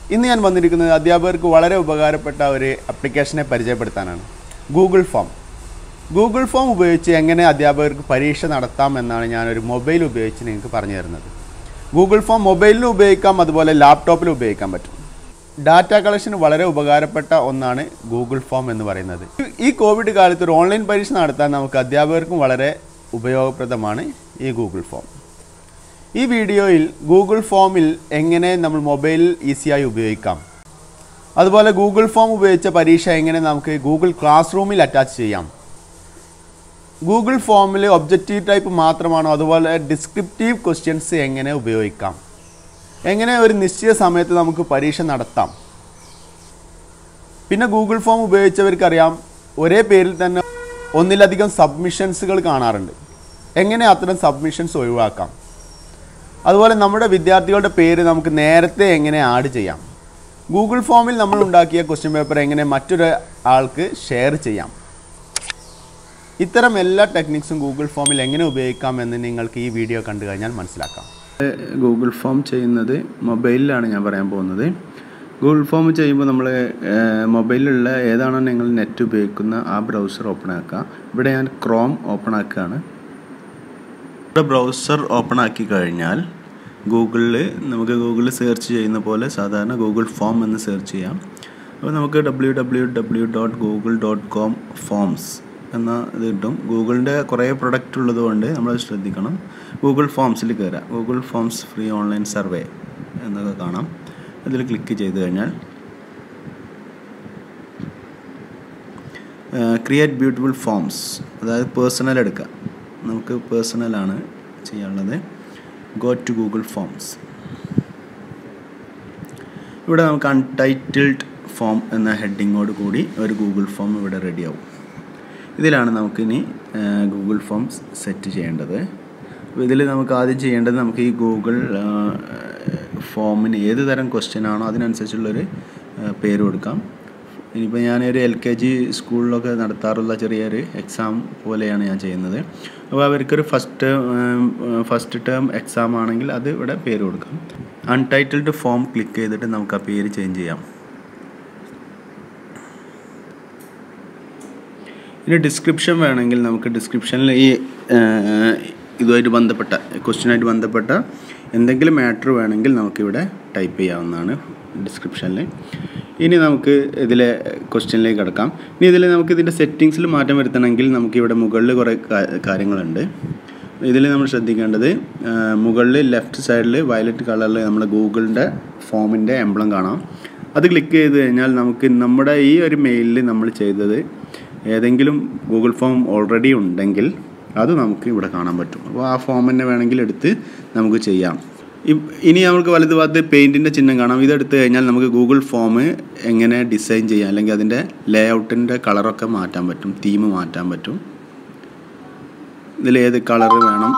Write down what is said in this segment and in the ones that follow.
ഇന്ന് ഞാൻ വന്നിരിക്കുന്നത് അധ്യാപകർക്ക് വളരെ ഉപകാരപ്പെട്ട ഒരു ആപ്ലിക്കേഷനെ പരിചയപ്പെടുത്താനാണ് ഗൂഗിൾ ഫോം ഗൂഗിൾ ഫോം ഉപയോഗിച്ച് എങ്ങനെ അധ്യാപകർക്ക് പരീക്ഷ നടത്താം എന്നാണ് ഞാനൊരു മൊബൈൽ ഉപയോഗിച്ച് നിങ്ങൾക്ക് പറഞ്ഞു തരുന്നത് ഗൂഗിൾ ഫോം മൊബൈലിലും ഉപയോഗിക്കാം അതുപോലെ ലാപ്ടോപ്പിലും ഉപയോഗിക്കാൻ പറ്റും ഡാറ്റ കളക്ഷന് വളരെ ഉപകാരപ്പെട്ട ഒന്നാണ് ഗൂഗിൾ ഫോം എന്ന് പറയുന്നത് ഈ കോവിഡ് കാലത്ത് ഒരു ഓൺലൈൻ പരീക്ഷ നടത്താൻ നമുക്ക് അധ്യാപകർക്കും വളരെ ഉപയോഗപ്രദമാണ് ഈ ഗൂഗിൾ ഫോം ഈ വീഡിയോയിൽ ഗൂഗിൾ ഫോമിൽ എങ്ങനെ നമ്മൾ മൊബൈലിൽ ഈസിയായി ഉപയോഗിക്കാം അതുപോലെ ഗൂഗിൾ ഫോം ഉപയോഗിച്ച പരീക്ഷ എങ്ങനെ നമുക്ക് ഗൂഗിൾ ക്ലാസ് റൂമിൽ അറ്റാച്ച് ചെയ്യാം ഗൂഗിൾ ഫോമിൽ ഒബ്ജക്റ്റീവ് ടൈപ്പ് മാത്രമാണോ അതുപോലെ ഡിസ്ക്രിപ്റ്റീവ് ക്വസ്റ്റ്യൻസ് എങ്ങനെ ഉപയോഗിക്കാം എങ്ങനെ ഒരു നിശ്ചിത സമയത്ത് നമുക്ക് പരീക്ഷ നടത്താം പിന്നെ ഗൂഗിൾ ഫോം ഉപയോഗിച്ചവർക്കറിയാം ഒരേ പേരിൽ തന്നെ ഒന്നിലധികം സബ്മിഷൻസുകൾ കാണാറുണ്ട് എങ്ങനെ അത്തരം സബ്മിഷൻസ് ഒഴിവാക്കാം അതുപോലെ നമ്മുടെ വിദ്യാർത്ഥികളുടെ പേര് നമുക്ക് നേരത്തെ എങ്ങനെ ആഡ് ചെയ്യാം ഗൂഗിൾ ഫോമിൽ നമ്മൾ ഉണ്ടാക്കിയ ക്വസ്റ്റ്യൻ പേപ്പർ എങ്ങനെ മറ്റൊരു ആൾക്ക് ഷെയർ ചെയ്യാം ഇത്തരം എല്ലാ ടെക്നിക്സും ഗൂഗിൾ ഫോമിൽ എങ്ങനെ ഉപയോഗിക്കാം എന്ന് നിങ്ങൾക്ക് ഈ വീഡിയോ കണ്ടു കഴിഞ്ഞാൽ മനസ്സിലാക്കാം ഗൂഗിൾ ഫോം ചെയ്യുന്നത് മൊബൈലിലാണ് ഞാൻ പറയാൻ പോകുന്നത് ഗൂഗിൾ ഫോം ചെയ്യുമ്പോൾ നമ്മൾ മൊബൈലിലുള്ള ഏതാണോ നിങ്ങൾ നെറ്റ് ഉപയോഗിക്കുന്ന ആ ബ്രൗസർ ഓപ്പൺ ആക്കുക ഇവിടെ ഞാൻ ക്രോം ഓപ്പൺ ആക്കുകയാണ് ഇവിടെ ബ്രൗസർ ഓപ്പൺ ആക്കി കഴിഞ്ഞാൽ ഗൂഗിളിൽ നമുക്ക് ഗൂഗിളിൽ സെർച്ച് ചെയ്യുന്ന പോലെ സാധാരണ ഗൂഗിൾ ഫോം എന്ന് സെർച്ച് ചെയ്യാം അപ്പോൾ നമുക്ക് W W W dot Google dot com forms എന്ന ഇത് കിട്ടും ഗൂഗിളിൻ്റെ കുറേ പ്രൊഡക്റ്റ് ഉള്ളതുകൊണ്ട് നമ്മൾ ശ്രദ്ധിക്കണം ഗൂഗിൾ ഫോംസിൽ കയറാം Google forms free online survey എന്നൊക്കെ കാണാം അതിൽ ക്ലിക്ക് ചെയ്ത് കഴിഞ്ഞാൽ ക്രിയേറ്റ് ബ്യൂട്ടിഫുൾ ഫോംസ് അതായത് പേഴ്സണൽ എടുക്കുക നമുക്ക് പേഴ്സണലാണ് ചെയ്യാനുള്ളത് ഗോ ടു ഗൂഗിൾ ഫോംസ് ഇവിടെ നമുക്ക് അൺടൈറ്റിൽഡ് ഫോം എന്ന ഹെഡിങ്ങോട് കൂടി ഒരു ഗൂഗിൾ ഫോം ഇവിടെ റെഡിയാവും ഇതിലാണ് നമുക്കിനി ഗൂഗിൾ ഫോം സെറ്റ് ചെയ്യേണ്ടത് അപ്പോൾ ഇതിൽ നമുക്ക് ആദ്യം ചെയ്യേണ്ടത് നമുക്ക് ഈ ഗൂഗിൾ ഫോമിന് ഏത് തരം ക്വസ്റ്റ്യൻ ആണോ അതിനനുസരിച്ചുള്ളൊരു പേര് കൊടുക്കാം ഇനിയിപ്പോൾ ഞാനൊരു എൽ കെ ജി സ്കൂളിലൊക്കെ നടത്താറുള്ള ചെറിയൊരു എക്സാം പോലെയാണ് ഞാൻ ചെയ്യുന്നത് അപ്പോൾ അവർക്കൊരു ഫസ്റ്റ് ഫസ്റ്റ് ടേം എക്സാം ആണെങ്കിൽ അത് ഇവിടെ പേര് കൊടുക്കാം അൺടൈറ്റിൽഡ് ഫോം ക്ലിക്ക് ചെയ്തിട്ട് നമുക്ക് ആ പേര് ചേഞ്ച് ചെയ്യാം ഇനി ഡിസ്ക്രിപ്ഷൻ വേണമെങ്കിൽ നമുക്ക് ഡിസ്ക്രിപ്ഷനിൽ ഈ ഇതുമായിട്ട് ബന്ധപ്പെട്ട ക്വസ്റ്റ്യനായിട്ട് ബന്ധപ്പെട്ട എന്തെങ്കിലും മാറ്റർ വേണമെങ്കിൽ നമുക്കിവിടെ ടൈപ്പ് ചെയ്യാവുന്നതാണ് ഡിസ്ക്രിപ്ഷനിൽ ഇനി നമുക്ക് ഇതിലെ ക്വസ്റ്റ്യനിലേക്ക് കിടക്കാം ഇനി ഇതിൽ നമുക്ക് ഇതിൻ്റെ സെറ്റിങ്സിൽ മാറ്റം വരുത്തണമെങ്കിൽ നമുക്ക് ഇവിടെ മുകളിൽ കുറേ കാര്യങ്ങളുണ്ട് ഇതിൽ നമ്മൾ ശ്രദ്ധിക്കേണ്ടത് മുകളിൽ ലെഫ്റ്റ് സൈഡിൽ വയലറ്റ് കളറിൽ നമ്മുടെ ഗൂഗിളിൻ്റെ ഫോമിൻ്റെ എംബ്ലം കാണാം അത് ക്ലിക്ക് ചെയ്ത് കഴിഞ്ഞാൽ നമുക്ക് നമ്മുടെ ഈ ഒരു മെയിലിൽ നമ്മൾ ചെയ്തത് ഏതെങ്കിലും ഗൂഗിൾ ഫോം ഓൾറെഡി ഉണ്ടെങ്കിൽ അത് നമുക്ക് ഇവിടെ കാണാൻ പറ്റും അപ്പോൾ ആ ഫോം തന്നെ വേണമെങ്കിൽ എടുത്ത് നമുക്ക് ചെയ്യാം ഇനി നമുക്ക് വലത് ഭാഗത്ത് പെയിൻറ്റിൻ്റെ ചിഹ്നം കാണാം ഇതെടുത്ത് കഴിഞ്ഞാൽ നമുക്ക് ഗൂഗിൾ ഫോം എങ്ങനെ ഡിസൈൻ ചെയ്യാം അല്ലെങ്കിൽ അതിൻ്റെ ലേ ഔട്ടിൻ്റെ കളറൊക്കെ മാറ്റാൻ പറ്റും തീം മാറ്റാൻ പറ്റും ഇതിൽ ഏത് കളർ വേണം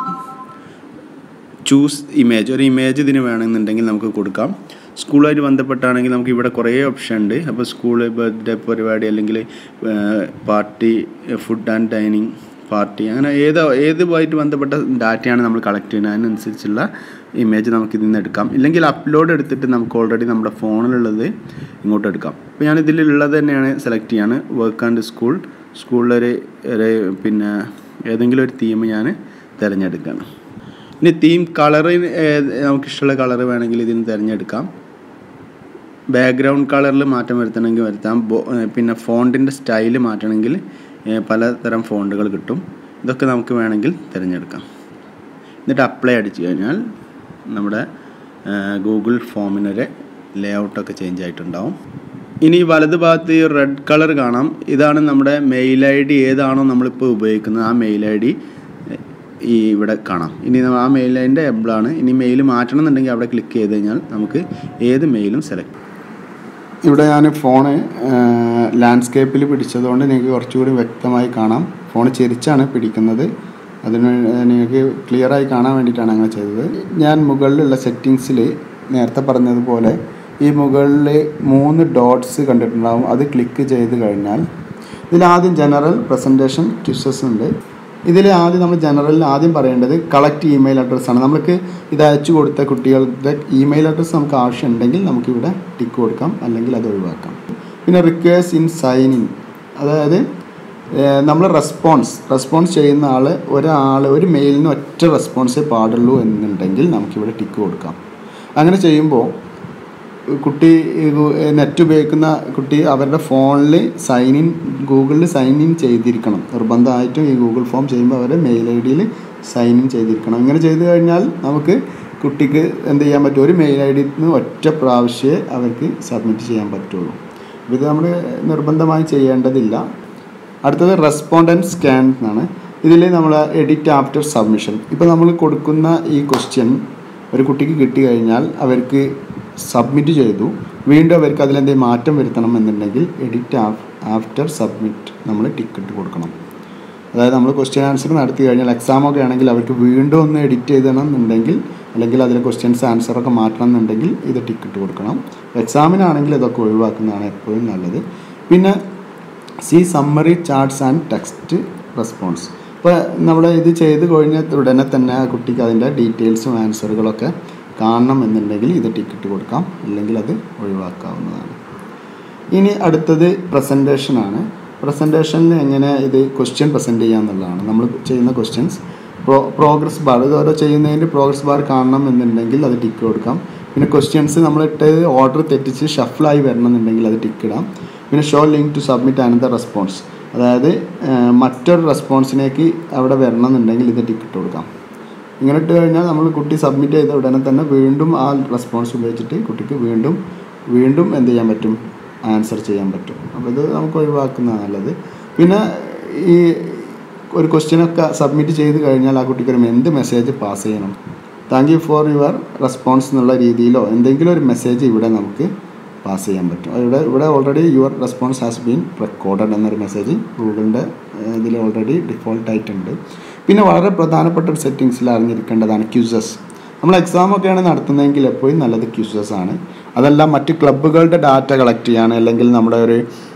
ചൂസ് ഇമേജ് ഒരു ഇമേജ് ഇതിന് വേണമെന്നുണ്ടെങ്കിൽ നമുക്ക് കൊടുക്കാം സ്കൂളുമായിട്ട് ബന്ധപ്പെട്ടാണെങ്കിൽ നമുക്ക് ഇവിടെ കുറേ ഓപ്ഷൻ ഉണ്ട് അപ്പോൾ സ്കൂള് ബർത്ത്ഡേ പരിപാടി അല്ലെങ്കിൽ party food and dining party അങ്ങനെ ഏത് ഏതുമായിട്ട് ബന്ധപ്പെട്ട ഡാറ്റയാണ് നമ്മൾ കളക്ട് ചെയ്യുന്നത് അതിനനുസരിച്ചുള്ള ഇമേജ് നമുക്ക് ഇതിൽ നിന്ന് എടുക്കാം ഇല്ലെങ്കിൽ അപ്ലോഡ് എടുത്തിട്ട് നമുക്ക് ഓൾറെഡി നമ്മുടെ ഫോണിലുള്ളത് ഇങ്ങോട്ട് എടുക്കാം അപ്പോൾ ഞാൻ ഇതിലുള്ളത് തന്നെയാണ് സെലക്ട് ചെയ്യാണ് വർക്ക് ആൻഡ് സ്കൂൾ സ്കൂളിലൊരു ഒരു പിന്നെ ഏതെങ്കിലും ഒരു തീം ഞാൻ തിരഞ്ഞെടുക്കുകയാണ് ഇനി തീം കളറ് നമുക്കിഷ്ടമുള്ള കളറ് വേണമെങ്കിൽ ഇതിന് തിരഞ്ഞെടുക്കാം ബാക്ക്ഗ്രൗണ്ട് കളറിൽ മാറ്റം വരുത്തണമെങ്കിൽ വരുത്താം പിന്നെ ഫോണ്ടിൻ്റെ സ്റ്റൈൽ മാറ്റണമെങ്കിൽ പലതരം ഫോണ്ടുകൾ കിട്ടും ഇതൊക്കെ നമുക്ക് വേണമെങ്കിൽ തിരഞ്ഞെടുക്കാം എന്നിട്ട് അപ്ലൈ അടിച്ചു കഴിഞ്ഞാൽ നമ്മുടെ ഗൂഗിൾ ഫോമിനൊരു ലേ ഔട്ടൊക്കെ ചേഞ്ച് ആയിട്ടുണ്ടാവും ഇനി വലത് ഭാഗത്ത് ഈ റെഡ് കളർ കാണാം ഇതാണ് നമ്മുടെ മെയിൽ ഐ ഡി ഏതാണോ നമ്മളിപ്പോൾ ഉപയോഗിക്കുന്നത് ആ മെയിൽ ഐ ഡി ഈ ഇവിടെ കാണാം ഇനി ആ മെയിൽ ഐൻ്റെ എംബ്ലാണ് ഇനി മെയിൽ മാറ്റണം എന്നുണ്ടെങ്കിൽ അവിടെ ക്ലിക്ക് ചെയ്ത് കഴിഞ്ഞാൽ നമുക്ക് ഏത് മെയിലും സെലക്ട് ഇവിടെ ഞാൻ ഫോണ് ലാൻഡ്സ്കേപ്പിൽ പിടിച്ചതുകൊണ്ട് നിങ്ങൾക്ക് കുറച്ചുകൂടി വ്യക്തമായി കാണാം ഫോൺ ചെരിച്ചാണ് പിടിക്കുന്നത് അതിന് നിങ്ങൾക്ക് ക്ലിയറായി കാണാൻ വേണ്ടിയിട്ടാണ് അങ്ങനെ ചെയ്തത് ഞാൻ മുകളിലുള്ള സെറ്റിങ്സിൽ നേരത്തെ പറഞ്ഞതുപോലെ ഈ മുകളിൽ മൂന്ന് ഡോട്ട്സ് കണ്ടിട്ടുണ്ടാവും അത് ക്ലിക്ക് ചെയ്ത് കഴിഞ്ഞാൽ ഇതിലാദ്യം ജനറൽ പ്രസൻറ്റേഷൻ ക്വിസസ് ഉണ്ട് ഇതിൽ ആദ്യം നമ്മൾ ജനറലിൽ ആദ്യം പറയേണ്ടത് കളക്ട് ഇമെയിൽ അഡ്രസ്സാണ് നമുക്ക് ഇത് അയച്ചു കൊടുത്ത കുട്ടികളുടെ ഇമെയിൽ അഡ്രസ്സ് നമുക്ക് ആവശ്യമുണ്ടെങ്കിൽ നമുക്കിവിടെ ടിക്ക് കൊടുക്കാം അല്ലെങ്കിൽ അത് ഒഴിവാക്കാം പിന്നെ റിക്വേഴ്സ് ഇൻ സൈൻ ഇൻ അതായത് നമ്മൾ റെസ്പോൺസ് റെസ്പോൺസ് ചെയ്യുന്ന ആൾ ഒരാൾ ഒരു മെയിലിന് ഒറ്റ റെസ്പോൺസേ പാടുള്ളൂ എന്നുണ്ടെങ്കിൽ നമുക്കിവിടെ ടിക്ക് കൊടുക്കാം അങ്ങനെ ചെയ്യുമ്പോൾ കുട്ടി നെറ്റ് ഉപയോഗിക്കുന്ന കുട്ടി അവരുടെ ഫോണിൽ സൈൻ ഇൻ ഗൂഗിളിൽ സൈൻ ഇൻ ചെയ്തിരിക്കണം നിർബന്ധമായിട്ടും ഈ ഗൂഗിൾ ഫോം ചെയ്യുമ്പോൾ അവരുടെ മെയിൽ ഐ ഡിയിൽ സൈൻ ഇൻ ചെയ്തിരിക്കണം ഇങ്ങനെ ചെയ്ത് കഴിഞ്ഞാൽ നമുക്ക് കുട്ടിക്ക് എന്ത് ചെയ്യാൻ പറ്റും ഒരു മെയിൽ ഐ ഡിയിൽ നിന്ന് ഒറ്റ പ്രാവശ്യമേ അവർക്ക് സബ്മിറ്റ് ചെയ്യാൻ പറ്റുള്ളൂ ഇത് നമ്മൾ നിർബന്ധമായി ചെയ്യേണ്ടതില്ല അടുത്തത് റെസ്പോണ്ടൻറ്റ് സ്കാൻ എന്നാണ് ഇതിൽ നമ്മൾ എഡിറ്റ് ആഫ്റ്റർ സബ്മിഷൻ ഇപ്പോൾ നമ്മൾ കൊടുക്കുന്ന ഈ ക്വസ്റ്റ്യൻ ഒരു കുട്ടിക്ക് കിട്ടി കഴിഞ്ഞാൽ അവർക്ക് സബ്മിറ്റ് ചെയ്തു വീണ്ടും അവർക്ക് അതിലെന്തെങ്കിലും മാറ്റം വരുത്തണം എന്നുണ്ടെങ്കിൽ എഡിറ്റ് ആഫ്റ്റർ സബ്മിറ്റ് നമ്മൾ ടിക്കറ്റ് കൊടുക്കണം അതായത് നമ്മൾ ക്വസ്റ്റ്യൻ ആൻസർ നടത്തി കഴിഞ്ഞാൽ എക്സാമൊക്കെ ആണെങ്കിൽ അവർക്ക് വീണ്ടും ഒന്ന് എഡിറ്റ് ചെയ്തണം എന്നുണ്ടെങ്കിൽ അല്ലെങ്കിൽ അതിലെ ക്വസ്റ്റ്യൻസ് ആൻസറൊക്കെ മാറ്റണം എന്നുണ്ടെങ്കിൽ ഇത് ടിക്കറ്റ് കൊടുക്കണം എക്സാമിനാണെങ്കിൽ ഇതൊക്കെ ഒഴിവാക്കുന്നതാണ് എപ്പോഴും നല്ലത് പിന്നെ see summary charts and text response ഇപ്പോൾ നമ്മൾ ഇത് ചെയ്ത് കഴിഞ്ഞ ഉടനെ തന്നെ ആ കുട്ടിക്ക് അതിൻ്റെ ഡീറ്റെയിൽസും ആൻസറുകളൊക്കെ കാണണം എന്നുണ്ടെങ്കിൽ ഇത് ടിക്കറ്റ് കൊടുക്കാം അല്ലെങ്കിൽ അത് ഒഴിവാക്കാവുന്നതാണ് ഇനി അടുത്തത് പ്രസൻറ്റേഷനാണ് പ്രസൻറ്റേഷനിൽ എങ്ങനെ ഇത് ക്വസ്റ്റ്യൻ പ്രസൻറ്റ് ചെയ്യാന്നുള്ളതാണ് നമ്മൾ ചെയ്യുന്ന ക്വസ്റ്റ്യൻസ് പ്രോ പ്രോഗ്രസ് ബാർ ഇത് ഓരോ ചെയ്യുന്നതിൻ്റെ പ്രോഗ്രസ് ബാർ കാണണം എന്നുണ്ടെങ്കിൽ അത് ടിക്ക് കൊടുക്കാം പിന്നെ ക്വസ്റ്റ്യൻസ് നമ്മളിട്ട് ഓർഡർ തെറ്റിച്ച് ഷഫിളായി വരണം എന്നുണ്ടെങ്കിൽ അത് ടിക്ക് ഇടാം പിന്നെ show link to submit another response അതായത് ഏഹ്, മറ്റൊരു റെസ്പോൺസിലേക്ക് അവിടെ വരണം എന്നുണ്ടെങ്കിൽ ഇത് ടിക്ക് ഇട്ട് കൊടുക്കാം ഇങ്ങനെ ഇട്ട് കഴിഞ്ഞാൽ നമ്മൾ കുട്ടി സബ്മിറ്റ് ചെയ്ത ഉടനെ തന്നെ വീണ്ടും ആ റെസ്പോൺസ് ഉപയോഗിച്ചിട്ട് കുട്ടിക്ക് വീണ്ടും വീണ്ടും എന്ത് ചെയ്യാൻ പറ്റും ആൻസർ ചെയ്യാൻ പറ്റും അപ്പോൾ ഇത് നമുക്ക് ഒഴിവാക്കുന്നതാണ് നല്ലത് പിന്നെ ഈ ഒരു ക്വസ്റ്റ്യനൊക്കെ സബ്മിറ്റ് ചെയ്ത് കഴിഞ്ഞാൽ ആ കുട്ടിക്ക് ഒരു എന്ത് മെസ്സേജ് പാസ് ചെയ്യണം thank you for your response എന്നുള്ള രീതിയിലോ എന്തെങ്കിലും ഒരു മെസ്സേജ് ഇവിടെ നമുക്ക് പാസ് ചെയ്യാൻ പറ്റും ഇവിടെ ഇവിടെ already your response has been recorded എന്നൊരു മെസ്സേജ് ഗൂഗിളിൻ്റെ ഇതിൽ ഓൾറെഡി ഡിഫോൾട്ട് ആയിട്ടുണ്ട് പിന്നെ വളരെ പ്രധാനപ്പെട്ട ഒരു സെറ്റിങ്സിൽ അറിഞ്ഞിരിക്കേണ്ടതാണ് ക്യൂസസ് നമ്മൾ എക്സാമൊക്കെയാണ് നടത്തുന്നതെങ്കിൽ എപ്പോഴും നല്ലത് ക്യൂസസ് ആണ് അതല്ല മറ്റ് ക്ലബ്ബുകളുടെ ഡാറ്റ കളക്ട് ചെയ്യാൻ അല്ലെങ്കിൽ നമ്മുടെ ഒരു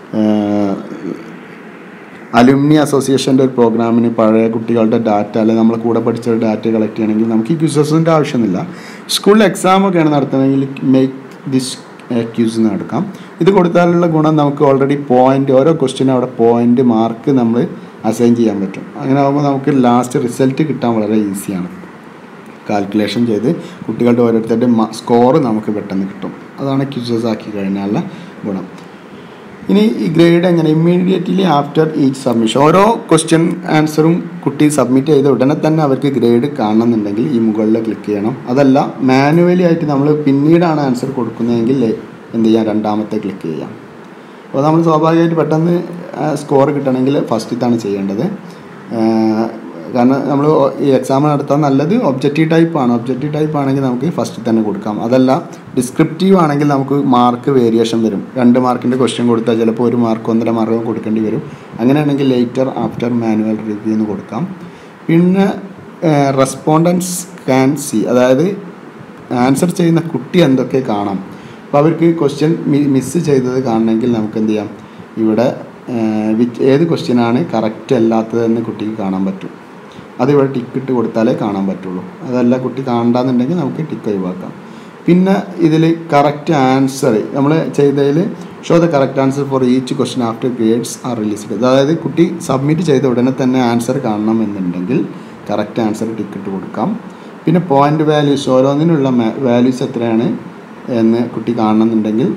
അലുമിനി അസോസിയേഷൻ്റെ ഒരു പ്രോഗ്രാമിന് പഴയ കുട്ടികളുടെ ഡാറ്റ അല്ലെങ്കിൽ നമ്മളെ കൂടെ പഠിച്ച ഒരു ഡാറ്റ കളക്ട് ചെയ്യണമെങ്കിൽ നമുക്ക് ഈ ക്യൂസസിൻ്റെ ആവശ്യമൊന്നുമില്ല സ്കൂളിൽ എക്സാമൊക്കെയാണ് നടത്തുന്നതെങ്കിൽ മേക്ക് ദിസ് ക്യൂസ് എന്ന് എടുക്കാം ഇത് കൊടുത്താലുള്ള ഗുണം നമുക്ക് ഓൾറെഡി പോയിന്റ് ഓരോ ക്വസ്റ്റിനും അവിടെ പോയിന്റ് മാർക്ക് നമ്മൾ അസൈൻ ചെയ്യാൻ പറ്റും അങ്ങനെ ആകുമ്പോൾ നമുക്ക് ലാസ്റ്റ് റിസൾട്ട് കിട്ടാൻ വളരെ ഈസിയാണ് കാൽക്കുലേഷൻ ചെയ്ത് കുട്ടികളുടെ ഓരോരുത്തരുടെ സ്കോർ നമുക്ക് പെട്ടെന്ന് കിട്ടും അതാണ് ക്യൂസസ് ആക്കി കഴിഞ്ഞാലുള്ള ഗുണം ഇനി ഈ ഗ്രേഡ് എങ്ങനെ ഇമ്മീഡിയറ്റ്ലി ആഫ്റ്റർ ഈച്ച് സബ്മിഷൻ ഓരോ ക്വസ്റ്റ്യൻ ആൻസറും കുട്ടി സബ്മിറ്റ് ചെയ്ത ഉടനെ തന്നെ അവർക്ക് ഗ്രേഡ് കാണണമെന്നുണ്ടെങ്കിൽ ഈ മുകളിൽ ക്ലിക്ക് ചെയ്യണം അതല്ല മാനുവലി ആയിട്ട് നമ്മൾ പിന്നീടാണ് ആൻസർ കൊടുക്കുന്നതെങ്കിൽ എന്ത് ചെയ്യാം രണ്ടാമത്തെ ക്ലിക്ക് ചെയ്യാം അപ്പോൾ നമ്മൾ സ്വാഭാവികമായിട്ട് പെട്ടെന്ന് സ്കോർ കിട്ടണമെങ്കിൽ ഫസ്റ്റത്താണ് ചെയ്യേണ്ടത് ആ, കാരണം നമ്മൾ ഈ എക്സാം നടത്താൻ നല്ലത് ഒബ്ജക്റ്റീവ് ടൈപ്പ് ആണ് ഒബ്ജക്റ്റീവ് ടൈപ്പ് ആണെങ്കിൽ നമുക്ക് ഫസ്റ്റ് തന്നെ കൊടുക്കാം അതല്ല ഡിസ്ക്രിപ്റ്റീവ് ആണെങ്കിൽ നമുക്ക് മാർക്ക് വേരിയേഷൻ വരും രണ്ട് മാർക്കിൻ്റെ ക്വസ്റ്റ്യൻ കൊടുത്താൽ ചിലപ്പോൾ ഒരു മാർക്ക് ഒന്നര മാർക്ക് കൊടുക്കേണ്ടി വരും അങ്ങനെയാണെങ്കിൽ ലേറ്റർ ആഫ്റ്റർ മാനുവൽ റിവ്യൂ എന്ന് കൊടുക്കാം പിന്നെ റെസ്പോണ്ടൻസ് ക്യാൻ സി അതായത് ആൻസർ ചെയ്യുന്ന കുട്ടി എന്തൊക്കെ കാണാം അപ്പോൾ അവർക്ക് ക്വസ്റ്റ്യൻ മിസ് ചെയ്തത് കാണണമെങ്കിൽ നമുക്ക് എന്ത് ചെയ്യാം ഇവിടെ വിച്ച് ഏത് ക്വസ്റ്റ്യനാണ് കറക്റ്റ് അല്ലാത്തതെന്ന് കുട്ടിക്ക് കാണാൻ പറ്റും അതിവിടെ ടിക്കറ്റ് കൊടുത്താലേ കാണാൻ പറ്റുള്ളൂ അതല്ല കുട്ടി കാണണ്ടെന്നുണ്ടെങ്കിൽ നമുക്ക് ടിക്ക് ഒഴിവാക്കാം പിന്നെ ഇതിൽ കറക്റ്റ് ആൻസർ നമ്മൾ ചെയ്തതിൽ show the correct answer for each question after grades are released അതായത് കുട്ടി സബ്മിറ്റ് ചെയ്ത ഉടനെ തന്നെ ആൻസർ കാണണം എന്നുണ്ടെങ്കിൽ കറക്റ്റ് ആൻസർ ടിക്കറ്റ് കൊടുക്കാം പിന്നെ പോയിന്റ് വാല്യൂസ് ഓരോന്നിനുള്ള വാല്യൂസ് എത്രയാണ് എന്ന് കുട്ടി കാണണമെന്നുണ്ടെങ്കിൽ